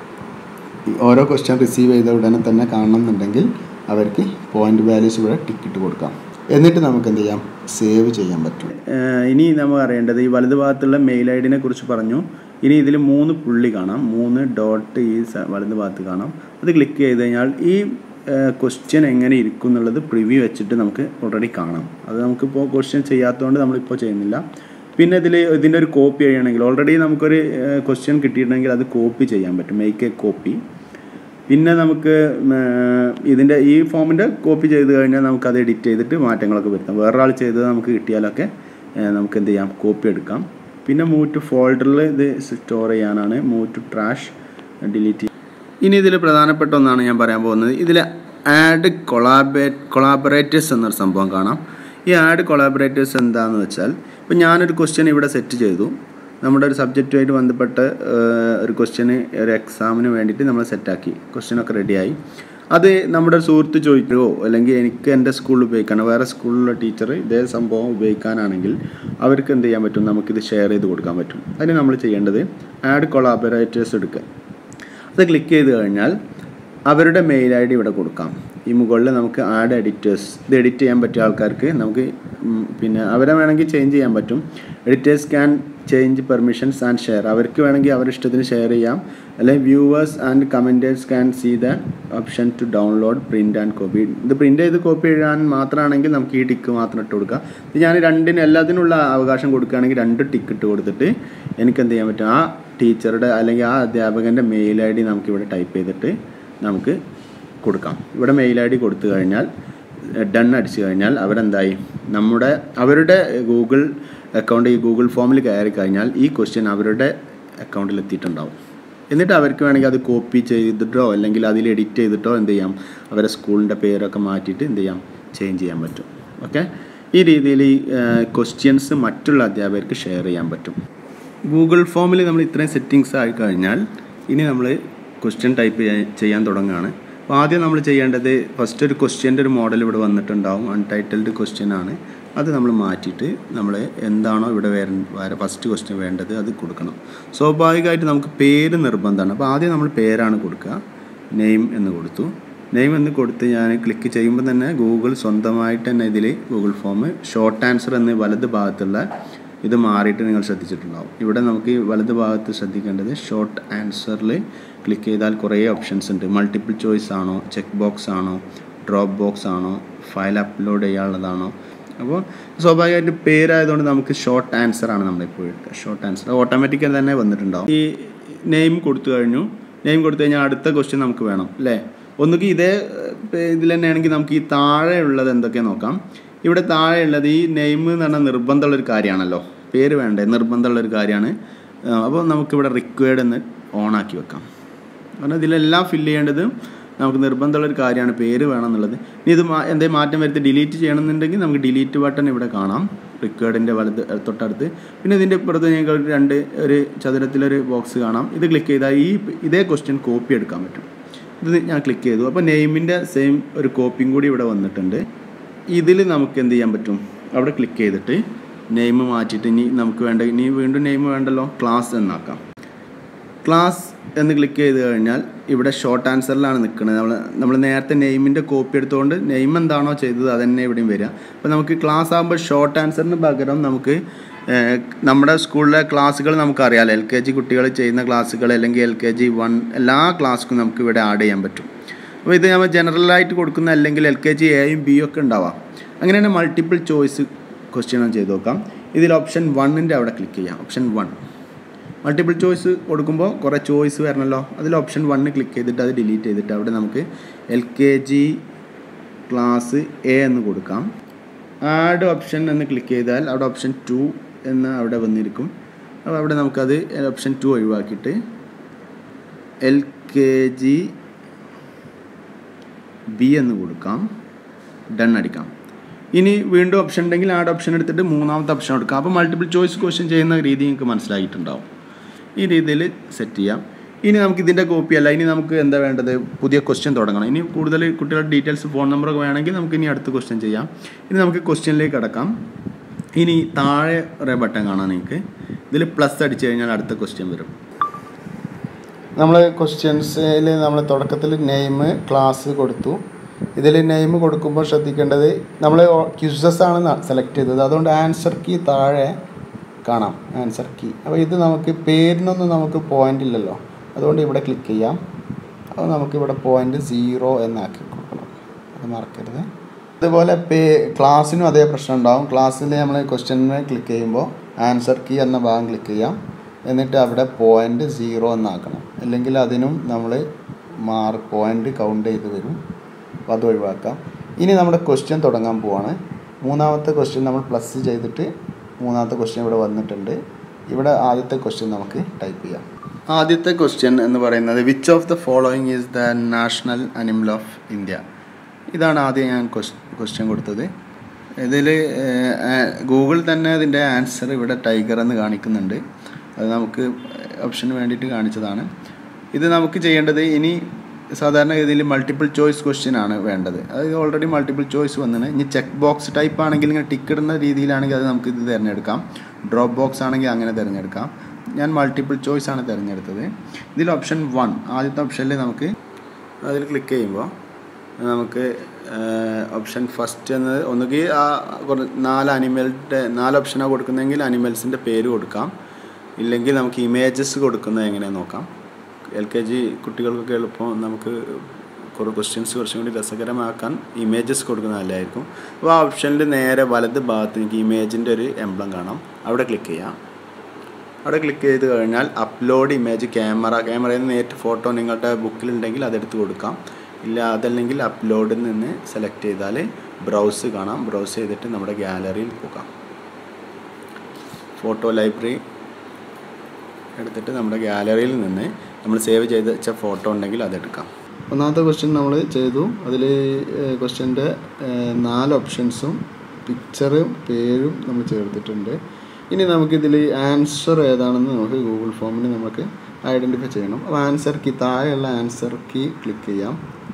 ഈ ഓരോ ക്വസ്റ്റ്യൻ റിസീവ് ചെയ്ത ഉടനെ തന്നെ കാണണമെന്നുണ്ടെങ്കിൽ അവർക്ക് പോയിന്റ് വാല്യൂസ് ഇവിടെ ടിക്കറ്റ് കൊടുക്കാം എന്നിട്ട് നമുക്ക് എന്ത് ചെയ്യാം സേവ് ചെയ്യാൻ പറ്റും ഏഹ് ഇനി നമ്മൾ അറിയേണ്ടത് ഈ വലതു ഭാഗത്തുള്ള മെയിൽ ഐ ഡിനെ കുറിച്ച് പറഞ്ഞു ഇനി ഇതിൽ മൂന്ന് പുള്ളി കാണാം മൂന്ന് ഡോട്ട് ഈ സ- വലതു ഭാഗത്ത് കാണാം അത് ക്ലിക്ക് ചെയ്ത് കഴിഞ്ഞാൽ ഈ ക്വസ്റ്റ്യൻ എങ്ങനെ ഇരിക്കും എന്നുള്ളത് പ്രിവ്യൂ വെച്ചിട്ട് നമുക്ക് ഓൾറെഡി കാണാം അത് നമുക്കിപ്പോൾ ക്വസ്റ്റ്യൻ ചെയ്യാത്തതുകൊണ്ട് നമ്മളിപ്പോൾ ചെയ്യുന്നില്ല പിന്നെ ഇതിൽ ഇതിൻ്റെ ഒരു കോപ്പി ചെയ്യണമെങ്കിൽ ഓൾറെഡി നമുക്കൊരു ക്വസ്റ്റ്യൻ കിട്ടിയിട്ടുണ്ടെങ്കിൽ അത് കോപ്പി ചെയ്യാൻ പറ്റും മേക്ക് എ കോപ്പി പിന്നെ നമുക്ക് ഇതിൻ്റെ ഈ ഫോമിൻ്റെ കോപ്പി ചെയ്ത് കഴിഞ്ഞാൽ നമുക്കത് എഡിറ്റ് ചെയ്തിട്ട് മാറ്റങ്ങളൊക്കെ വരുത്താം വേറൊരാൾ ചെയ്തത് നമുക്ക് കിട്ടിയാലൊക്കെ ഏഹ്, നമുക്ക് എന്ത് ചെയ്യാം കോപ്പി എടുക്കാം പിന്നെ മൂവ് ടു ഫോൾഡറിൽ ഇത് സ്റ്റോർ ചെയ്യാനാണ് മൂവ് ടു ട്രാഷ് ഡിലീറ്റ് ഇനി ഇതിൽ പ്രധാനപ്പെട്ട ഒന്നാണ് ഞാൻ പറയാൻ പോകുന്നത് ഇതിൽ ആഡ് കൊളാബേ കൊളാബറേറ്റേഴ്സ് എന്നൊരു സംഭവം കാണാം ഈ ആഡ് കൊളാബറേറ്റേഴ്സ് എന്താണെന്ന് വെച്ചാൽ ഇപ്പോൾ ഞാനൊരു ക്വസ്റ്റ്യൻ ഇവിടെ സെറ്റ് ചെയ്തു നമ്മുടെ ഒരു സബ്ജക്റ്റുമായിട്ട് ബന്ധപ്പെട്ട ഏഹ്, ഒരു ക്വസ്റ്റ്യന് ഒരു എക്സാമിന് വേണ്ടിയിട്ട് നമ്മൾ സെറ്റാക്കി ക്വസ്റ്റ്യനൊക്കെ റെഡിയായി അത് നമ്മുടെ ഒരു സുഹൃത്ത് ചോദിക്കുകയോ അല്ലെങ്കിൽ എനിക്ക് എൻ്റെ സ്കൂളിൽ ഉപയോഗിക്കണം വേറെ സ്കൂളിലുള്ള ടീച്ചർ ഇതേ സംഭവം ഉപയോഗിക്കാനാണെങ്കിൽ അവർക്ക് എന്ത് ചെയ്യാൻ പറ്റും നമുക്കിത് ഷെയർ ചെയ്ത് കൊടുക്കാൻ പറ്റും അതിന് നമ്മൾ ചെയ്യേണ്ടത് ആഡ് കൊളാബറേറ്റേഴ്സ് എടുക്കുക അത് ക്ലിക്ക് ചെയ്ത് കഴിഞ്ഞാൽ അവരുടെ മെയിൽ ഐ ഡി ഇവിടെ കൊടുക്കാം ഈ മുകളിൽ നമുക്ക് ആഡ് എഡിറ്റേഴ്സ് ഇത് എഡിറ്റ് ചെയ്യാൻ പറ്റിയ ആൾക്കാർക്ക് നമുക്ക് ഉം, പിന്നെ അവരെ വേണമെങ്കിൽ ചേഞ്ച് ചെയ്യാൻ പറ്റും editors can change permissions and share അവർക്ക് വേണമെങ്കിൽ അവരുടെ ഇഷ്ടത്തിന് ഷെയർ ചെയ്യാം അല്ലെങ്കിൽ viewers and commenters can see the option to download print and copy ഇത് പ്രിൻ്റ് ചെയ്ത് കോപ്പി എഴുതാൻ മാത്രമാണെങ്കിൽ നമുക്ക് ഈ ടിക്ക് മാത്രം ഇട്ട് കൊടുക്കാം ഇത് ഞാൻ രണ്ടിനും എല്ലാത്തിനുള്ള അവകാശം കൊടുക്കുകയാണെങ്കിൽ രണ്ട് ടിക്ക് ഇട്ട് കൊടുത്തിട്ട് എനിക്ക് എന്ത് ചെയ്യാൻ പറ്റും ആ ടീച്ചറുടെ അല്ലെങ്കിൽ ആ അധ്യാപകൻ്റെ മെയിൽ ഐ ഡി നമുക്കിവിടെ ടൈപ്പ് ചെയ്തിട്ട് നമുക്ക് കൊടുക്കാം ഇവിടെ മെയിൽ ഐ ഡി കൊടുത്തു കഴിഞ്ഞാൽ ഡൺ അടിച്ചു കഴിഞ്ഞാൽ അവരെന്തായി നമ്മുടെ അവരുടെ ഗൂഗിൾ അക്കൗണ്ട് ഈ ഗൂഗിൾ ഫോമിൽ കയറി കഴിഞ്ഞാൽ ഈ ക്വസ്റ്റ്യൻ അവരുടെ അക്കൗണ്ടിൽ എത്തിയിട്ടുണ്ടാവും എന്നിട്ട് അവർക്ക് വേണമെങ്കിൽ അത് കോപ്പി ചെയ്തിട്ടോ അല്ലെങ്കിൽ അതിൽ എഡിറ്റ് ചെയ്തിട്ടോ എന്ത് ചെയ്യാം അവരെ സ്കൂളിൻ്റെ പേരൊക്കെ മാറ്റിയിട്ട് എന്ത് ചെയ്യാം ചേഞ്ച് ചെയ്യാൻ പറ്റും ഓക്കെ ഈ രീതിയിൽ ഈ ക്വസ്റ്റ്യൻസ് മറ്റുള്ള അധ്യാപകർക്ക് ഷെയർ ചെയ്യാൻ പറ്റും ഗൂഗിൾ ഫോമിൽ നമ്മൾ ഇത്രയും സെറ്റിങ്സ് ആയി കഴിഞ്ഞാൽ ഇനി നമ്മൾ ക്വസ്റ്റ്യൻ ടൈപ്പ് ചെയ്യാൻ തുടങ്ങുകയാണ് അപ്പോൾ ആദ്യം നമ്മൾ ചെയ്യേണ്ടത് ഫസ്റ്റ് ഒരു ക്വസ്റ്റ്യൻ്റെ ഒരു മോഡൽ ഇവിടെ വന്നിട്ടുണ്ടാവും അൺടൈറ്റിൽഡ് ക്വസ്റ്റ്യൻ ആണ് അത് നമ്മൾ മാറ്റിയിട്ട് നമ്മൾ എന്താണോ ഇവിടെ വേറെ ഫസ്റ്റ് ക്വസ്റ്റ്യൻ വേണ്ടത് അത് കൊടുക്കണം സ്വാഭാവികമായിട്ട് നമുക്ക് പേര് നിർബന്ധമാണ് അപ്പോൾ ആദ്യം നമ്മൾ പേരാണ് കൊടുക്കുക നെയിം എന്ന് കൊടുത്തു നെയിം എന്ന് കൊടുത്ത് ഞാൻ ക്ലിക്ക് ചെയ്യുമ്പോൾ തന്നെ ഗൂഗിൾ സ്വന്തമായിട്ട് തന്നെ ഇതിൽ ഗൂഗിൾ ഫോം ഷോർട്ട് ആൻസർ എന്ന് വലത് ഭാഗത്തുള്ള ഇത് മാറിയിട്ട് നിങ്ങൾ ശ്രദ്ധിച്ചിട്ടുണ്ടാവും ഇവിടെ നമുക്ക് ഈ വലത് ഭാഗത്ത് ശ്രദ്ധിക്കേണ്ടത് ഷോർട്ട് ആൻസറിൽ ക്ലിക്ക് ചെയ്താൽ കുറേ ഓപ്ഷൻസ് ഉണ്ട് മൾട്ടിപ്പിൾ ചോയ്സ് ആണോ ചെക്ക് ബോക്സ് ആണോ ഡ്രോപ്പ് ബോക്സ് ആണോ ഫയൽ അപ്ലോഡ് ചെയ്യാനുള്ളതാണോ അപ്പോൾ സ്വാഭാവികമായിട്ട് പേരായതുകൊണ്ട് നമുക്ക് ഷോർട്ട് ആൻസർ ആണ് നമ്മളിപ്പോൾ എടുക്കുക ഷോർട്ട് ആൻസർ ഓട്ടോമാറ്റിക്കലി തന്നെ വന്നിട്ടുണ്ടാവും ഈ നെയിം കൊടുത്തു കഴിഞ്ഞു നെയിം കൊടുത്തു കഴിഞ്ഞാൽ അടുത്ത ക്വസ്റ്റ്യൻ നമുക്ക് വേണം അല്ലേ ഒന്നുകിൽ ഇതേ ഏഹ്, ഇതിൽ തന്നെയാണെങ്കിൽ നമുക്ക് ഈ താഴെ ഉള്ളത് എന്തൊക്കെ നോക്കാം ഇവിടെ താഴെ ഉള്ളത് ഈ നെയിം എന്ന് പറഞ്ഞാൽ നിർബന്ധമുള്ളൊരു കാര്യമാണല്ലോ പേര് വേണ്ടേ നിർബന്ധമുള്ളൊരു കാര്യമാണ് അപ്പോൾ നമുക്കിവിടെ റിക്വയർഡ് എന്ന് ഓണാക്കി വെക്കാം കാരണം ഇതിലെല്ലാം ഫില്ല് ചെയ്യേണ്ടത് നമുക്ക് നിർബന്ധമുള്ളൊരു കാര്യമാണ് പേര് വേണം എന്നുള്ളത് ഇനി ഇത് മാ- എന്തെങ്കിലും മാറ്റം വരുത്തി ഡിലീറ്റ് ചെയ്യണമെന്നുണ്ടെങ്കിൽ നമുക്ക് ഡിലീറ്റ് ബട്ടൺ ഇവിടെ കാണാം റിക്വേർഡിൻ്റെ വലത് ഏഹ്, തൊട്ടടുത്ത് പിന്നെ ഇതിൻ്റെ ഇപ്പുറത്ത് ഞങ്ങൾക്ക് ഒരു രണ്ട് ഒരു ചതുരത്തിലൊരു ബോക്സ് കാണാം ഇത് ക്ലിക്ക് ചെയ്താൽ ഈ ഇതേ ക്വസ്റ്റ്യൻ കോപ്പി എടുക്കാൻ പറ്റും ഇത് ഞാൻ ക്ലിക്ക് ചെയ്തു അപ്പോൾ നെയിമിൻ്റെ സെയിം ഒരു കോപ്പിയും കൂടി ഇവിടെ വന്നിട്ടുണ്ട് ഇതിൽ നമുക്ക് എന്ത് ചെയ്യാൻ പറ്റും അവിടെ ക്ലിക്ക് ചെയ്തിട്ട് നെയിം മാറ്റിയിട്ട് ഇനി നമുക്ക് വേണ്ട ഇനി വീണ്ടും നെയിം വേണ്ടല്ലോ ക്ലാസ് എന്നാക്കാം ക്ലാസ് എന്ന് ക്ലിക്ക് ചെയ്ത് കഴിഞ്ഞാൽ ഇവിടെ ഷോർട്ട് ആൻസറിലാണ് നിൽക്കുന്നത് നമ്മൾ നമ്മൾ നേരത്തെ നെയിമിൻ്റെ കോപ്പി എടുത്തുകൊണ്ട് നെയിം എന്താണോ ചെയ്തത് അത് തന്നെ ഇവിടെയും വരിക അപ്പോൾ നമുക്ക് ക്ലാസ് ആകുമ്പോൾ ഷോർട്ട് ആൻസറിന് പകരം നമുക്ക് ഏഹ്, നമ്മുടെ സ്കൂളിലെ ക്ലാസ്സുകൾ നമുക്കറിയാമല്ലോ എൽ കെ ജി കുട്ടികൾ ചെയ്യുന്ന ക്ലാസ്സുകൾ അല്ലെങ്കിൽ എൽ കെ ജി വൺ എല്ലാ ക്ലാസ്സും നമുക്ക് ഇവിടെ ആഡ് ചെയ്യാൻ പറ്റും അപ്പോൾ ഇത് നമ്മൾ ജനറലായിട്ട് കൊടുക്കുന്ന അല്ലെങ്കിൽ എൽ കെ ജി എയും ബിയും ഒക്കെ ഉണ്ടാവാം അങ്ങനെയാണ് മൾട്ടിപ്പിൾ ചോയ്സ് ക്വസ്റ്റ്യൻ ചെയ്ത് നോക്കാം ഇതിൽ ഓപ്ഷൻ വണ്ണിൻ്റെ അവിടെ ക്ലിക്ക് ചെയ്യാം ഓപ്ഷൻ വൺ മൾട്ടിപ്പിൾ ചോയ്സ് കൊടുക്കുമ്പോൾ കുറേ ചോയ്സ് വരണമല്ലോ അതിൽ ഓപ്ഷൻ വണ്ണ് ക്ലിക്ക് ചെയ്തിട്ട് അത് ഡിലീറ്റ് ചെയ്തിട്ട് അവിടെ നമുക്ക് L K G class A എന്ന് കൊടുക്കാം ആഡ് ഓപ്ഷൻ എന്ന് ക്ലിക്ക് ചെയ്താൽ അവിടെ ഓപ്ഷൻ ടു എന്ന് അവിടെ വന്നിരിക്കും അപ്പോൾ അവിടെ നമുക്കത് ഓപ്ഷൻ ടു ഒഴിവാക്കിയിട്ട് എൽ കെ ജി ബി എന്ന് കൊടുക്കാം ഡൺ അടിക്കാം ഇനി വീണ്ടും ഓപ്ഷൻ ഉണ്ടെങ്കിൽ ആഡ് ഓപ്ഷൻ എടുത്തിട്ട് മൂന്നാമത്തെ ഓപ്ഷൻ എടുക്കാം അപ്പോൾ മൾട്ടിപ്പിൾ ചോയ്സ് ക്വസ്റ്റ്യൻ ചെയ്യുന്ന രീതി നിങ്ങൾക്ക് മനസ്സിലായിട്ടുണ്ടാവും ഈ രീതിയിൽ സെറ്റ് ചെയ്യാം ഇനി നമുക്ക് ഇതിൻ്റെ കോപ്പി അല്ല ഇനി നമുക്ക് എന്താ വേണ്ടത് പുതിയ ക്വസ്റ്റ്യൻ തുടങ്ങണം ഇനി കൂടുതൽ കുട്ടികളുടെ ഡീറ്റെയിൽസ് ഫോൺ നമ്പറൊക്കെ വേണമെങ്കിൽ നമുക്ക് ഇനി അടുത്ത ക്വസ്റ്റ്യൻ ചെയ്യാം ഇനി നമുക്ക് ക്വസ്റ്റ്യനിലേക്ക് കിടക്കാം ഇനി താഴെ ഒരു ബട്ടൺ കാണാം നിങ്ങൾക്ക് ഇതിൽ പ്ലസ് അടിച്ചു കഴിഞ്ഞാൽ അടുത്ത ക്വസ്റ്റ്യൻ വരും നമ്മൾ ക്വസ്റ്റ്യൻസിൽ നമ്മൾ തുടക്കത്തിൽ നെയിം ക്ലാസ് കൊടുത്തു ഇതിൽ നെയിം കൊടുക്കുമ്പോൾ ശ്രദ്ധിക്കേണ്ടത് നമ്മൾ ക്യൂസസ് ആണ് സെലക്ട് ചെയ്തത് അതുകൊണ്ട് ആൻസർ കീ താഴെ കാണാം ആൻസർ കീ അപ്പോൾ ഇത് നമുക്ക് പേരിനൊന്നും നമുക്ക് പോയിന്റ് ഇല്ലല്ലോ അതുകൊണ്ട് ഇവിടെ ക്ലിക്ക് ചെയ്യാം അപ്പോൾ നമുക്കിവിടെ പോയിന്റ് സീറോ എന്നാക്കി കൊടുക്കണം അത് മറക്കരുത് അതുപോലെ പേ ക്ലാസ്സിനും അതേ പ്രശ്നം ഉണ്ടാവും ക്ലാസ്സിൽ നമ്മൾ ക്വസ്റ്റ്യനെ ക്ലിക്ക് ചെയ്യുമ്പോൾ ആൻസർ കീ എന്ന ഭാഗം ക്ലിക്ക് ചെയ്യാം എന്നിട്ട് അവിടെ പോയിന്റ് സീറോ എന്നാക്കണം അല്ലെങ്കിൽ അതിനും നമ്മൾ മാർക്ക് പോയിന്റ് കൗണ്ട് ചെയ്ത് വരും അപ്പോൾ അത് ഒഴിവാക്കാം ഇനി നമ്മുടെ ക്വസ്റ്റ്യൻ തുടങ്ങാൻ പോവാണ് മൂന്നാമത്തെ ക്വസ്റ്റ്യൻ നമ്മൾ പ്ലസ് ചെയ്തിട്ട് മൂന്നാമത്തെ ക്വസ്റ്റ്യൻ ഇവിടെ വന്നിട്ടുണ്ട് ഇവിടെ ആദ്യത്തെ ക്വസ്റ്റ്യൻ നമുക്ക് ടൈപ്പ് ചെയ്യാം ആദ്യത്തെ ക്വസ്റ്റ്യൻ എന്ന് പറയുന്നത് which of the following is the national animal of India ഇതാണ് ആദ്യം ഞാൻ ക്വസ്റ്റ്യൻ കൊടുത്തത് ഇതിൽ ഗൂഗിൾ തന്നെ അതിൻ്റെ ആൻസർ ഇവിടെ ടൈഗർ എന്ന് കാണിക്കുന്നുണ്ട് അത് നമുക്ക് ഓപ്ഷന് വേണ്ടിയിട്ട് കാണിച്ചതാണ് ഇത് നമുക്ക് ചെയ്യേണ്ടത് ഇനി സാധാരണ ഇതിൽ മൾട്ടിപ്പിൾ ചോയ്സ് ക്വസ്റ്റ്യൻ ആണ് വേണ്ടത് അത് ഓൾറെഡി മൾട്ടിപ്പിൾ ചോയ്സ് വന്നിന് ഇനി ചെക്ക് ബോക്സ് ടൈപ്പ് ആണെങ്കിൽ ഇങ്ങനെ ടിക്ക് ഇടുന്ന രീതിയിലാണെങ്കിൽ അത് നമുക്ക് ഇത് തിരഞ്ഞെടുക്കാം ഡ്രോപ്പ് ബോക്സ് ആണെങ്കിൽ അങ്ങനെ തിരഞ്ഞെടുക്കാം ഞാൻ മൾട്ടിപ്പിൾ ചോയ്സ് ആണ് തിരഞ്ഞെടുത്തത് ഇതിൽ ഓപ്ഷൻ വൺ ആദ്യത്തെ ഓപ്ഷനിൽ നമുക്ക് അതിൽ ക്ലിക്ക് ചെയ്യുമ്പോൾ നമുക്ക് ഓപ്ഷൻ ഫസ്റ്റ് എന്നത് ഒന്നുകിൽ ആ കുറ- നാല് അനിമലിൻ്റെ നാല് ഓപ്ഷനാണ് കൊടുക്കുന്നതെങ്കിൽ അനിമൽസിൻ്റെ പേര് കൊടുക്കാം ഇല്ലെങ്കിൽ നമുക്ക് ഇമേജസ് കൊടുക്കുന്നത് എങ്ങനെയാണെന്ന് നോക്കാം എൽ കെ ജി കുട്ടികൾക്കൊക്കെ എളുപ്പം നമുക്ക് കുറേ ക്വസ്റ്റ്യൻസ് കുറച്ചും കൂടി രസകരമാക്കാൻ ഇമേജസ് കൊടുക്കുന്നത് നല്ലതായിരിക്കും അപ്പോൾ ആ ഓപ്ഷനിൽ നേരെ വലത് ഭാഗത്ത് എനിക്ക് ഇമേജിൻ്റെ ഒരു എംബ്ലം കാണാം അവിടെ ക്ലിക്ക് ചെയ്യാം അവിടെ ക്ലിക്ക് ചെയ്ത് കഴിഞ്ഞാൽ അപ്ലോഡ് ഇമേജ് ക്യാമറ ക്യാമറയിൽ നിന്ന് നേരിട്ട് ഫോട്ടോ നിങ്ങളുടെ ബുക്കിലുണ്ടെങ്കിൽ അതെടുത്ത് കൊടുക്കാം ഇല്ല അതല്ലെങ്കിൽ അപ്ലോഡിൽ നിന്ന് സെലക്ട് ചെയ്താൽ ബ്രൗസ് കാണാം ബ്രൗസ് ചെയ്തിട്ട് നമ്മുടെ ഗാലറിയിൽ പോകാം ഫോട്ടോ ലൈബ്രറി എടുത്തിട്ട് നമ്മുടെ ഗാലറിയിൽ നിന്ന് നമ്മൾ സേവ് ചെയ്ത് വെച്ച ഫോട്ടോ ഉണ്ടെങ്കിൽ അതെടുക്കാം ഒന്നാമത്തെ ക്വസ്റ്റ്യൻ നമ്മൾ ചെയ്തു അതിൽ ക്വസ്റ്റ്യൻ്റെ നാല് ഓപ്ഷൻസും പിക്ചറും പേരും നമ്മൾ ചേർത്തിട്ടുണ്ട് ഇനി നമുക്കിതിൽ ആൻസർ ഏതാണെന്ന് നമുക്ക് ഗൂഗിൾ ഫോമിൽ നമുക്ക് ഐഡൻറ്റിഫൈ ചെയ്യണം അപ്പോൾ ആൻസർ കീ താഴെയുള്ള ആൻസർ കീ ക്ലിക്ക് ചെയ്യാം